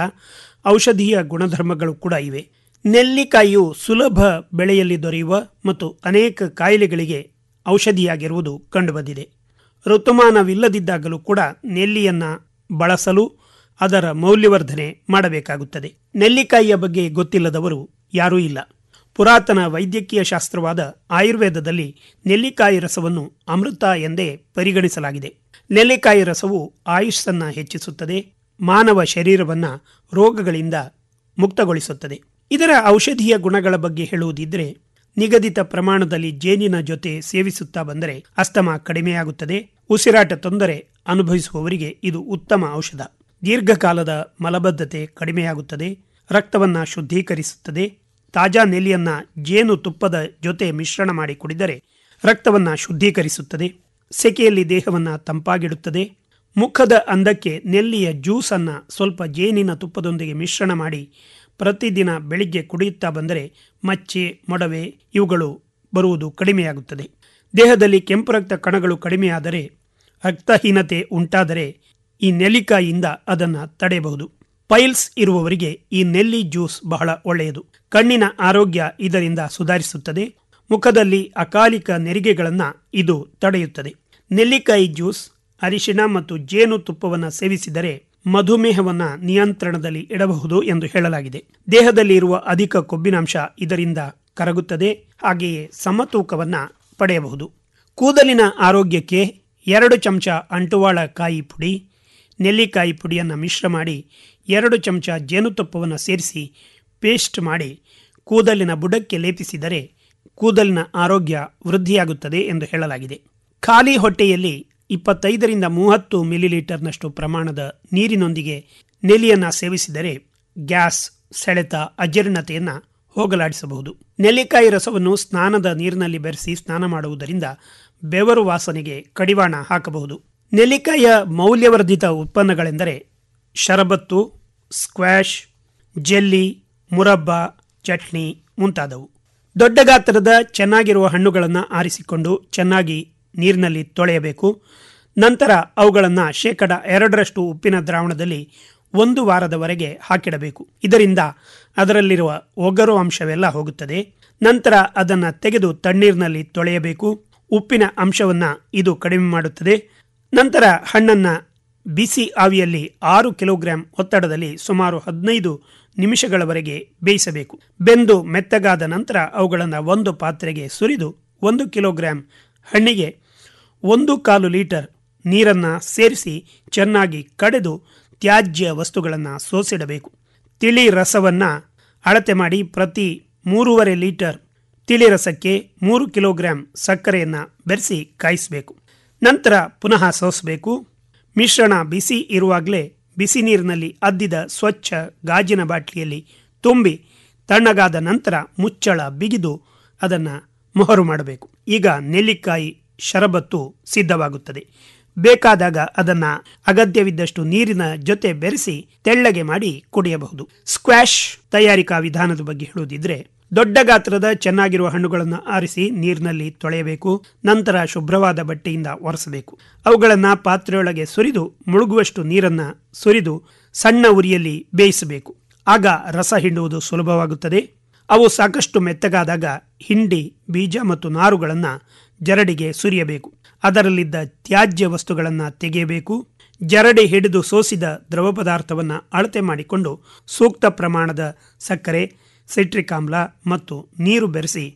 ಔಷಧೀಯ ಗುಣಧರ್ಮಗಳು ಕೂಡ ಇವೆ ನೆಲ್ಲಿಕಾಯಿಯು ಸುಲಭ ಬೆಳೆಯಲ್ಲಿ ದೊರೆಯುವ ಮತ್ತು ಅನೇಕ ಕಾಯಿಲೆಗಳಿಗೆ ಔಷಧಿಯಾಗಿರುವುದು ಕಂಡುಬಂದಿದೆ ಋತುಮಾನವಿಲ್ಲದಿದ್ದಾಗಲೂ ಕೂಡ ನೆಲ್ಲಿಯನ್ನ ಬಳಸಲು ಅದರ ಮೌಲ್ಯವರ್ಧನೆ ಮಾಡಬೇಕಾಗುತ್ತದೆ ನೆಲ್ಲಿಕಾಯಿಯ ಬಗ್ಗೆ ಗೊತ್ತಿಲ್ಲದವರು ಯಾರೂ ಇಲ್ಲ ಪುರಾತನ ವೈದ್ಯಕೀಯ ಶಾಸ್ತ್ರವಾದ ಆಯುರ್ವೇದದಲ್ಲಿ ನೆಲ್ಲಿಕಾಯಿ ರಸವನ್ನು ಅಮೃತ ಎಂದೇ ಪರಿಗಣಿಸಲಾಗಿದೆ ನೆಲ್ಲಿಕಾಯಿ ರಸವು ಆಯುಷ್ಸನ್ನ ಹೆಚ್ಚಿಸುತ್ತದೆ ಮಾನವ ಶರೀರವನ್ನ ರೋಗಗಳಿಂದ ಮುಕ್ತಗೊಳಿಸುತ್ತದೆ ಇದರ ಔಷಧೀಯ ಗುಣಗಳ ಬಗ್ಗೆ ಹೇಳುವುದಿದ್ರೆ ನಿಗದಿತ ಪ್ರಮಾಣದಲ್ಲಿ ಜೇನಿನ ಜೊತೆ ಸೇವಿಸುತ್ತಾ ಬಂದರೆ ಅಸ್ತಮ ಕಡಿಮೆಯಾಗುತ್ತದೆ ಉಸಿರಾಟ ತೊಂದರೆ ಅನುಭವಿಸುವವರಿಗೆ ಇದು ಉತ್ತಮ ಔಷಧ ದೀರ್ಘಕಾಲದ ಮಲಬದ್ಧತೆ ಕಡಿಮೆಯಾಗುತ್ತದೆ ರಕ್ತವನ್ನ ಶುದ್ಧೀಕರಿಸುತ್ತದೆ ತಾಜಾ ನೆಲ್ಲಿಯನ್ನ ಜೇನು ತುಪ್ಪದ ಜೊತೆ ಮಿಶ್ರಣ ಮಾಡಿ ಕುಡಿದರೆ ರಕ್ತವನ್ನ ಶುದ್ಧೀಕರಿಸುತ್ತದೆ ಸೆಕೆಯಲ್ಲಿ ದೇಹವನ್ನ ತಂಪಾಗಿಡುತ್ತದೆ ಮುಖದ ಅಂದಕ್ಕೆ ನೆಲ್ಲಿಯ ಜ್ಯೂಸನ್ನ ಸ್ವಲ್ಪ ಜೇನಿನ ತುಪ್ಪದೊಂದಿಗೆ ಮಿಶ್ರಣ ಮಾಡಿ ಪ್ರತಿದಿನ ಬೆಳಿಗ್ಗೆ ಕುಡಿಯುತ್ತಾ ಬಂದರೆ ಮಚ್ಚೆ ಮೊಡವೆ ಇವುಗಳು ಬರುವುದು ಕಡಿಮೆಯಾಗುತ್ತದೆ ದೇಹದಲ್ಲಿ ಕೆಂಪು ರಕ್ತ ಕಣಗಳು ಕಡಿಮೆಯಾದರೆ ರಕ್ತಹೀನತೆ ಉಂಟಾದರೆ ಈ ನೆಲ್ಲಿಕಾಯಿಯಿಂದ ಅದನ್ನು ತಡೆಯಬಹುದು ಪೈಲ್ಸ್ ಇರುವವರಿಗೆ ಈ ನೆಲ್ಲಿ ಜ್ಯೂಸ್ ಬಹಳ ಒಳ್ಳೆಯದು ಕಣ್ಣಿನ ಆರೋಗ್ಯ ಇದರಿಂದ ಸುಧಾರಿಸುತ್ತದೆ ಮುಖದಲ್ಲಿ ಅಕಾಲಿಕ ನೆರಿಗೆಗಳನ್ನು ಇದು ತಡೆಯುತ್ತದೆ ನೆಲ್ಲಿಕಾಯಿ ಜ್ಯೂಸ್ ಅರಿಶಿಣ ಮತ್ತು ಜೇನು ತುಪ್ಪವನ್ನು ಸೇವಿಸಿದರೆ ಮಧುಮೇಹವನ್ನ ನಿಯಂತ್ರಣದಲ್ಲಿ ಇಡಬಹುದು ಎಂದು ಹೇಳಲಾಗಿದೆ ದೇಹದಲ್ಲಿ ಇರುವ ಅಧಿಕ ಕೊಬ್ಬಿನಾಂಶ ಇದರಿಂದ ಕರಗುತ್ತದೆ ಹಾಗೆಯೇ ಸಮತೂಕವನ್ನ ಪಡೆಯಬಹುದು ಕೂದಲಿನ ಆರೋಗ್ಯಕ್ಕೆ ಎರಡು ಚಮಚ ಅಂಟುವಾಳ ಕಾಯಿ ಪುಡಿ ನೆಲ್ಲಿಕಾಯಿ ಪುಡಿಯನ್ನು ಮಿಶ್ರ ಮಾಡಿ ಎರಡು ಚಮಚ ಜೇನುತುಪ್ಪವನ್ನು ಸೇರಿಸಿ ಪೇಸ್ಟ್ ಮಾಡಿ ಕೂದಲಿನ ಬುಡಕ್ಕೆ ಲೇಪಿಸಿದರೆ ಕೂದಲಿನ ಆರೋಗ್ಯ ವೃದ್ಧಿಯಾಗುತ್ತದೆ ಎಂದು ಹೇಳಲಾಗಿದೆ ಖಾಲಿ ಹೊಟ್ಟೆಯಲ್ಲಿ ಇಪ್ಪತ್ತೈದರಿಂದ ಮೂವತ್ತು ಮಿಲಿಲೀಟರ್ನಷ್ಟು ಪ್ರಮಾಣದ ನೀರಿನೊಂದಿಗೆ ನೆಲ್ಲಿಯನ್ನು ಸೇವಿಸಿದರೆ ಗ್ಯಾಸ್ ಸೆಳೆತ ಅಜೀರ್ಣತೆಯನ್ನು ಹೋಗಲಾಡಿಸಬಹುದು ನೆಲ್ಲಿಕಾಯಿ ರಸವನ್ನು ಸ್ನಾನದ ನೀರಿನಲ್ಲಿ ಬೆರೆಸಿ ಸ್ನಾನ ಮಾಡುವುದರಿಂದ ಬೆವರು ವಾಸನೆಗೆ ಕಡಿವಾಣ ಹಾಕಬಹುದು ನೆಲ್ಲಿಕಾಯಿಯ ಮೌಲ್ಯವರ್ಧಿತ ಉತ್ಪನ್ನಗಳೆಂದರೆ ಶರಬತ್ತು ಸ್ಕ್ವಾಷ್ ಜೆಲ್ಲಿ ಮುರಬ್ಬ ಚಟ್ನಿ ಮುಂತಾದವು ದೊಡ್ಡ ಗಾತ್ರದ ಚೆನ್ನಾಗಿರುವ ಹಣ್ಣುಗಳನ್ನು ಆರಿಸಿಕೊಂಡು ಚೆನ್ನಾಗಿ ನೀರಿನಲ್ಲಿ ತೊಳೆಯಬೇಕು ನಂತರ ಅವುಗಳನ್ನು ಶೇಕಡ ಎರಡರಷ್ಟು ಉಪ್ಪಿನ ದ್ರಾವಣದಲ್ಲಿ ಒಂದು ವಾರದವರೆಗೆ ಹಾಕಿಡಬೇಕು ಇದರಿಂದ ಅದರಲ್ಲಿರುವ ಒಗರು ಅಂಶವೆಲ್ಲ ಹೋಗುತ್ತದೆ ನಂತರ ಅದನ್ನು ತೆಗೆದು ತಣ್ಣೀರಿನಲ್ಲಿ ತೊಳೆಯಬೇಕು ಉಪ್ಪಿನ ಅಂಶವನ್ನು ಇದು ಕಡಿಮೆ ಮಾಡುತ್ತದೆ ನಂತರ ಹಣ್ಣನ್ನು ಬಿಸಿ ಆವಿಯಲ್ಲಿ ಆರು ಕಿಲೋಗ್ರಾಂ ಒತ್ತಡದಲ್ಲಿ ಸುಮಾರು ಹದಿನೈದು ನಿಮಿಷಗಳವರೆಗೆ ಬೇಯಿಸಬೇಕು ಬೆಂದು ಮೆತ್ತಗಾದ ನಂತರ ಅವುಗಳನ್ನು ಒಂದು ಪಾತ್ರೆಗೆ ಸುರಿದು ಒಂದು ಕಿಲೋಗ್ರಾಂ ಹಣ್ಣಿಗೆ ಒಂದು ಕಾಲು ಲೀಟರ್ ನೀರನ್ನು ಸೇರಿಸಿ ಚೆನ್ನಾಗಿ ಕಡೆದು ತ್ಯಾಜ್ಯ ವಸ್ತುಗಳನ್ನು ಸೋಸಿಡಬೇಕು ತಿಳಿ ರಸವನ್ನು ಅಳತೆ ಮಾಡಿ ಪ್ರತಿ ಮೂರುವರೆ ಲೀಟರ್ ತಿಳಿ ರಸಕ್ಕೆ ಮೂರು ಕಿಲೋಗ್ರಾಂ ಸಕ್ಕರೆಯನ್ನು ಬೆರೆಸಿ ಕಾಯಿಸಬೇಕು ನಂತರ ಪುನಃ ಸೋಸಬೇಕು ಮಿಶ್ರಣ ಬಿಸಿ ಇರುವಾಗಲೇ ಬಿಸಿ ನೀರಿನಲ್ಲಿ ಅದ್ದಿದ ಸ್ವಚ್ಛ ಗಾಜಿನ ಬಾಟ್ಲಿಯಲ್ಲಿ ತುಂಬಿ ತಣ್ಣಗಾದ ನಂತರ ಮುಚ್ಚಳ ಬಿಗಿದು ಅದನ್ನು ಮೊಹರು ಮಾಡಬೇಕು ಈಗ ನೆಲ್ಲಿಕಾಯಿ ಶರಬತ್ತು ಸಿದ್ಧವಾಗುತ್ತದೆ ಬೇಕಾದಾಗ ಅದನ್ನ ಅಗತ್ಯವಿದ್ದಷ್ಟು ನೀರಿನ ಜೊತೆ ಬೆರೆಸಿ ತೆಳ್ಳಗೆ ಮಾಡಿ ಕುಡಿಯಬಹುದು ಸ್ಕ್ವಾಷ್ ತಯಾರಿಕಾ ವಿಧಾನದ ಬಗ್ಗೆ ಹೇಳುವುದಿದ್ರೆ ದೊಡ್ಡ ಗಾತ್ರದ ಚೆನ್ನಾಗಿರುವ ಹಣ್ಣುಗಳನ್ನು ಆರಿಸಿ ನೀರಿನಲ್ಲಿ ತೊಳೆಯಬೇಕು ನಂತರ ಶುಭ್ರವಾದ ಬಟ್ಟೆಯಿಂದ ಒರೆಸಬೇಕು ಅವುಗಳನ್ನು ಪಾತ್ರೆಯೊಳಗೆ ಸುರಿದು ಮುಳುಗುವಷ್ಟು ನೀರನ್ನ ಸುರಿದು ಸಣ್ಣ ಉರಿಯಲ್ಲಿ ಬೇಯಿಸಬೇಕು ಆಗ ರಸ ಹಿಂಡುವುದು ಸುಲಭವಾಗುತ್ತದೆ ಅವು ಸಾಕಷ್ಟು ಮೆತ್ತಗಾದಾಗ ಹಿಂಡಿ ಬೀಜ ಮತ್ತು ನಾರುಗಳನ್ನು ಜರಡಿಗೆ ಸುರಿಯಬೇಕು ಅದರಲ್ಲಿದ್ದ ತ್ಯಾಜ್ಯ ವಸ್ತುಗಳನ್ನು ತೆಗೆಯಬೇಕು ಜರಡಿ ಹಿಡಿದು ಸೋಸಿದ ದ್ರವ ಪದಾರ್ಥವನ್ನು ಅಳತೆ ಮಾಡಿಕೊಂಡು ಸೂಕ್ತ ಪ್ರಮಾಣದ ಸಕ್ಕರೆ ಸಿಟ್ರಿಕ್ ಆಮ್ಲ ಮತ್ತು ನೀರು ಬೆರೆಸಿ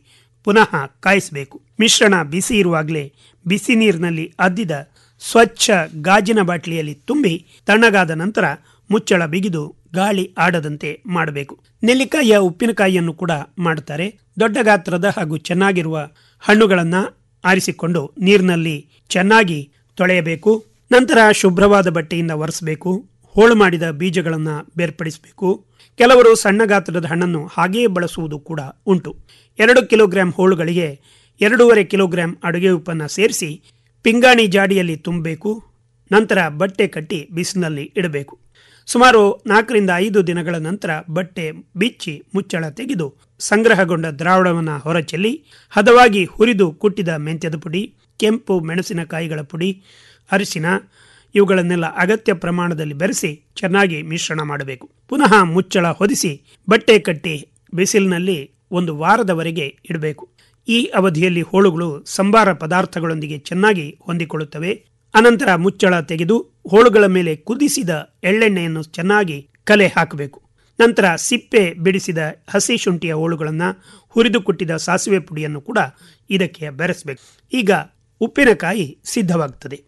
ಪುನಃ ಕಾಯಿಸಬೇಕು ಮಿಶ್ರಣ ಬಿಸಿ ಇರುವಾಗಲೇ ಬಿಸಿ ನೀರಿನಲ್ಲಿ ಅದ್ದಿದ ಸ್ವಚ್ಛ ಗಾಜಿನ ಬಾಟ್ಲಿಯಲ್ಲಿ ತುಂಬಿ ತಣ್ಣಗಾದ ನಂತರ ಮುಚ್ಚಳ ಬಿಗಿದು ಗಾಳಿ ಆಡದಂತೆ ಮಾಡಬೇಕು ನೆಲ್ಲಿಕಾಯಿಯ ಉಪ್ಪಿನಕಾಯಿಯನ್ನು ಕೂಡ ಮಾಡುತ್ತಾರೆ ದೊಡ್ಡ ಗಾತ್ರದ ಹಾಗೂ ಚೆನ್ನಾಗಿರುವ ಹಣ್ಣುಗಳನ್ನ ಆರಿಸಿಕೊಂಡು ನೀರಿನಲ್ಲಿ ಚೆನ್ನಾಗಿ ತೊಳೆಯಬೇಕು ನಂತರ ಶುಭ್ರವಾದ ಬಟ್ಟೆಯಿಂದ ಒರೆಸಬೇಕು ಹೋಳು ಮಾಡಿದ ಬೀಜಗಳನ್ನು ಬೇರ್ಪಡಿಸಬೇಕು ಕೆಲವರು ಸಣ್ಣ ಗಾತ್ರದ ಹಣ್ಣನ್ನು ಹಾಗೆಯೇ ಬಳಸುವುದು ಕೂಡ ಉಂಟು ಎರಡು ಕಿಲೋಗ್ರಾಂ ಹೋಳುಗಳಿಗೆ ಎರಡೂವರೆ ಕಿಲೋಗ್ರಾಂ ಅಡುಗೆ ಉಪ್ಪನ್ನು ಸೇರಿಸಿ ಪಿಂಗಾಣಿ ಜಾಡಿಯಲ್ಲಿ ತುಂಬಬೇಕು ನಂತರ ಬಟ್ಟೆ ಕಟ್ಟಿ ಬಿಸಿಲಿನಲ್ಲಿ ಇಡಬೇಕು ಸುಮಾರು ನಾಲ್ಕರಿಂದ ಐದು ದಿನಗಳ ನಂತರ ಬಟ್ಟೆ ಬಿಚ್ಚಿ ಮುಚ್ಚಳ ತೆಗೆದು ಸಂಗ್ರಹಗೊಂಡ ದ್ರಾವಣವನ್ನು ಹೊರಚೆಲ್ಲಿ ಹದವಾಗಿ ಹುರಿದು ಕುಟ್ಟಿದ ಮೆಂತ್ಯದ ಪುಡಿ ಕೆಂಪು ಮೆಣಸಿನಕಾಯಿಗಳ ಪುಡಿ ಅರಿಶಿನ ಇವುಗಳನ್ನೆಲ್ಲ ಅಗತ್ಯ ಪ್ರಮಾಣದಲ್ಲಿ ಬೆರೆಸಿ ಚೆನ್ನಾಗಿ ಮಿಶ್ರಣ ಮಾಡಬೇಕು ಪುನಃ ಮುಚ್ಚಳ ಹೊದಿಸಿ ಬಟ್ಟೆ ಕಟ್ಟಿ ಬಿಸಿಲಿನಲ್ಲಿ ಒಂದು ವಾರದವರೆಗೆ ಇಡಬೇಕು ಈ ಅವಧಿಯಲ್ಲಿ ಹೋಳುಗಳು ಸಂಬಾರ ಪದಾರ್ಥಗಳೊಂದಿಗೆ ಚೆನ್ನಾಗಿ ಹೊಂದಿಕೊಳ್ಳುತ್ತವೆ ಅನಂತರ ಮುಚ್ಚಳ ತೆಗೆದು ಹೋಳುಗಳ ಮೇಲೆ ಕುದಿಸಿದ ಎಳ್ಳೆಣ್ಣೆಯನ್ನು ಚೆನ್ನಾಗಿ ಕಲೆ ಹಾಕಬೇಕು ನಂತರ ಸಿಪ್ಪೆ ಬಿಡಿಸಿದ ಹಸಿ ಶುಂಠಿಯ ಹೋಳುಗಳನ್ನು ಹುರಿದು ಕುಟ್ಟಿದ ಸಾಸಿವೆ ಪುಡಿಯನ್ನು ಕೂಡ ಇದಕ್ಕೆ ಬೆರೆಸಬೇಕು ಈಗ ಉಪ್ಪಿನಕಾಯಿ ಸಿದ್ಧವಾಗುತ್ತದೆ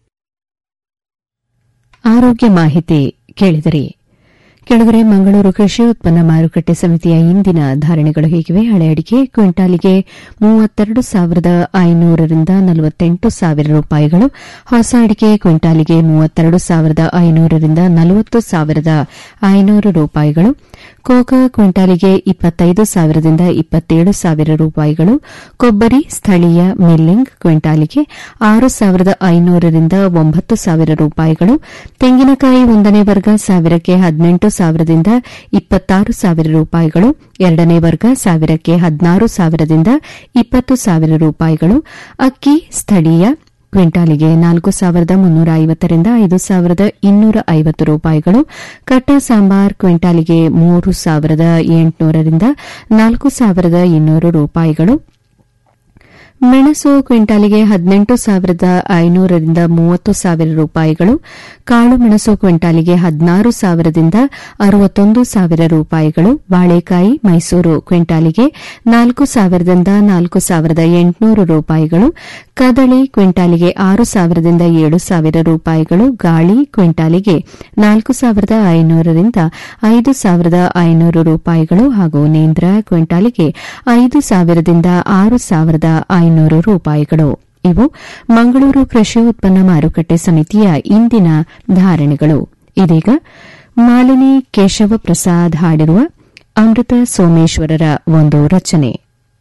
ಆರೋಗ್ಯ ಮಾಹಿತಿ ಕೇಳಿದರೆ ಕೆಳಗರೆ ಮಂಗಳೂರು ಕೃಷಿ ಉತ್ಪನ್ನ ಮಾರುಕಟ್ಟೆ ಸಮಿತಿಯ ಇಂದಿನ ಧಾರಣೆಗಳು ಹೀಗಿವೆ ಹಳೆ ಅಡಿಕೆ ಕ್ವಿಂಟಾಲಿಗೆ ಮೂವತ್ತೆರಡು ಸಾವಿರದ ಐನೂರರಿಂದ ನಲವತ್ತೆಂಟು ಸಾವಿರ ರೂಪಾಯಿಗಳು ಹೊಸ ಅಡಿಕೆ ಕ್ವಿಂಟಾಲಿಗೆ ಮೂವತ್ತೆರಡು ಸಾವಿರದ ಐನೂರರಿಂದ ನಲವತ್ತು ಸಾವಿರದ ಐನೂರು ರೂಪಾಯಿಗಳು ಕೋಕ ಕ್ವಿಂಟಾಲಿಗೆ ಇಪ್ಪತ್ತೈದು ಸಾವಿರದಿಂದ ಇಪ್ಪತ್ತೇಳು ಸಾವಿರ ರೂಪಾಯಿಗಳು ಕೊಬ್ಬರಿ ಸ್ಥಳೀಯ ಮಿಲ್ಲಿಂಗ್ ಕ್ವಿಂಟಾಲಿಗೆ ಆರು ಸಾವಿರದ ಐನೂರರಿಂದ ಒಂಬತ್ತು ಸಾವಿರ ರೂಪಾಯಿಗಳು ತೆಂಗಿನಕಾಯಿ ಒಂದನೇ ವರ್ಗ ಸಾವಿರಕ್ಕೆ ಹದಿನೆಂಟು ಸಾವಿರದಿಂದ ಇಪ್ಪತ್ತಾರು ಸಾವಿರ ರೂಪಾಯಿಗಳು ಎರಡನೇ ವರ್ಗ ಸಾವಿರಕ್ಕೆ ಹದಿನಾರು ಸಾವಿರದಿಂದ ಇಪ್ಪತ್ತು ಸಾವಿರ ರೂಪಾಯಿಗಳು ಅಕ್ಕಿ ಸ್ಥಳೀಯ ಕ್ವಿಂಟಾಲಿಗೆ ನಾಲ್ಕು ಸಾವಿರದ ಮುನ್ನೂರ ಐವತ್ತರಿಂದ ಐದು ಸಾವಿರದ ಇನ್ನೂರ ಐವತ್ತು ರೂಪಾಯಿಗಳು ಕಟ್ಟ ಸಾಂಬಾರ್ ಕ್ವಿಂಟಾಲಿಗೆ ಮೂರು ಸಾವಿರದ ಎಂಟುನೂರರಿಂದ ನಾಲ್ಕು ಸಾವಿರದ ಇನ್ನೂರು ರೂಪಾಯಿಗಳು ಮೆಣಸು ಕ್ವಿಂಟಾಲಿಗೆ ಹದಿನೆಂಟು ಸಾವಿರದ ಐನೂರರಿಂದ ಮೂವತ್ತು ಸಾವಿರ ರೂಪಾಯಿಗಳು ಕಾಳು ಮೆಣಸು ಕ್ವಿಂಟಾಲಿಗೆ ಹದಿನಾರು ಸಾವಿರದಿಂದ ಅರವತ್ತೊಂದು ಸಾವಿರ ರೂಪಾಯಿಗಳು ಬಾಳೆಕಾಯಿ ಮೈಸೂರು ಕ್ವಿಂಟಾಲಿಗೆ ನಾಲ್ಕು ಸಾವಿರದಿಂದ ನಾಲ್ಕು ಸಾವಿರದ ಎಂಟುನೂರು ರೂಪಾಯಿಗಳು ಕದಳಿ ಕ್ವಿಂಟಾಲಿಗೆ ಆರು ಸಾವಿರದಿಂದ ಏಳು ಸಾವಿರ ರೂಪಾಯಿಗಳು ಗಾಳಿ ಕ್ವಿಂಟಾಲಿಗೆ ನಾಲ್ಕು ಸಾವಿರದ ಐನೂರರಿಂದ ಐದು ಸಾವಿರದ ಐನೂರು ರೂಪಾಯಿಗಳು ಹಾಗೂ ನೇಂದ್ರ ಕ್ವಿಂಟಾಲಿಗೆ ಐದು ಸಾವಿರದಿಂದ ಆರು ಸಾವಿರದ ಐನೂರು ರೂಪಾಯಿಗಳು ಇವು ಮಂಗಳೂರು ಕೃಷಿ ಉತ್ಪನ್ನ ಮಾರುಕಟ್ಟೆ ಸಮಿತಿಯ ಇಂದಿನ ಧಾರಣೆಗಳು ಇದೀಗ ಮಾಲಿನಿ ಕೇಶವ ಪ್ರಸಾದ್ ಹಾಡಿರುವ ಅಮೃತ ಸೋಮೇಶ್ವರರ ಒಂದು ರಚನೆ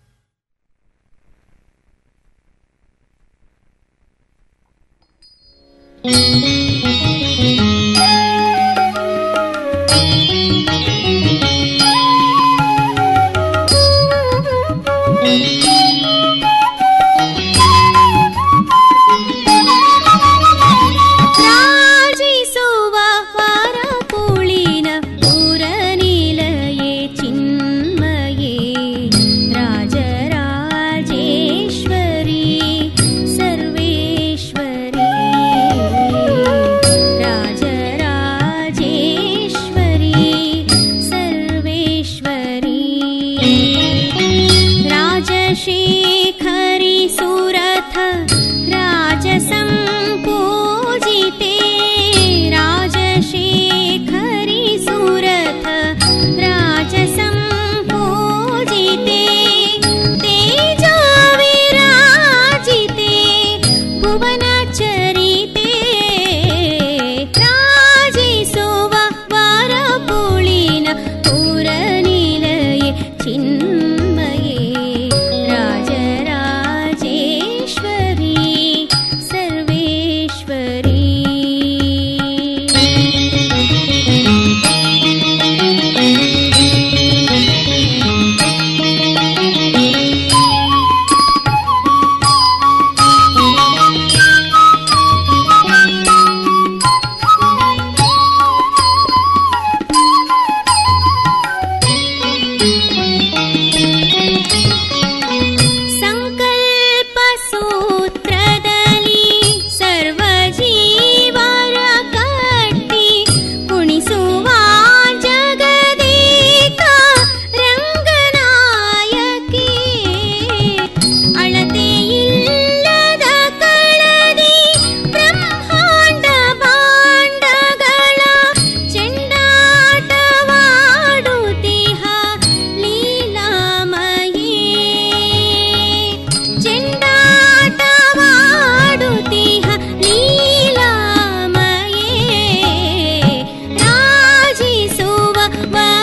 ರಾಜಿಸುವ ವಾರ ಪೂಳಿನ ಪುರ ನಿಲಯೇ ಚಿನ್ಮಯೇ ರಾಜರಾಜೇಶ್ವರಿ ಸರ್ವೇಶ್ವರಿ ಪೂಜಿಸುವ ವಾರ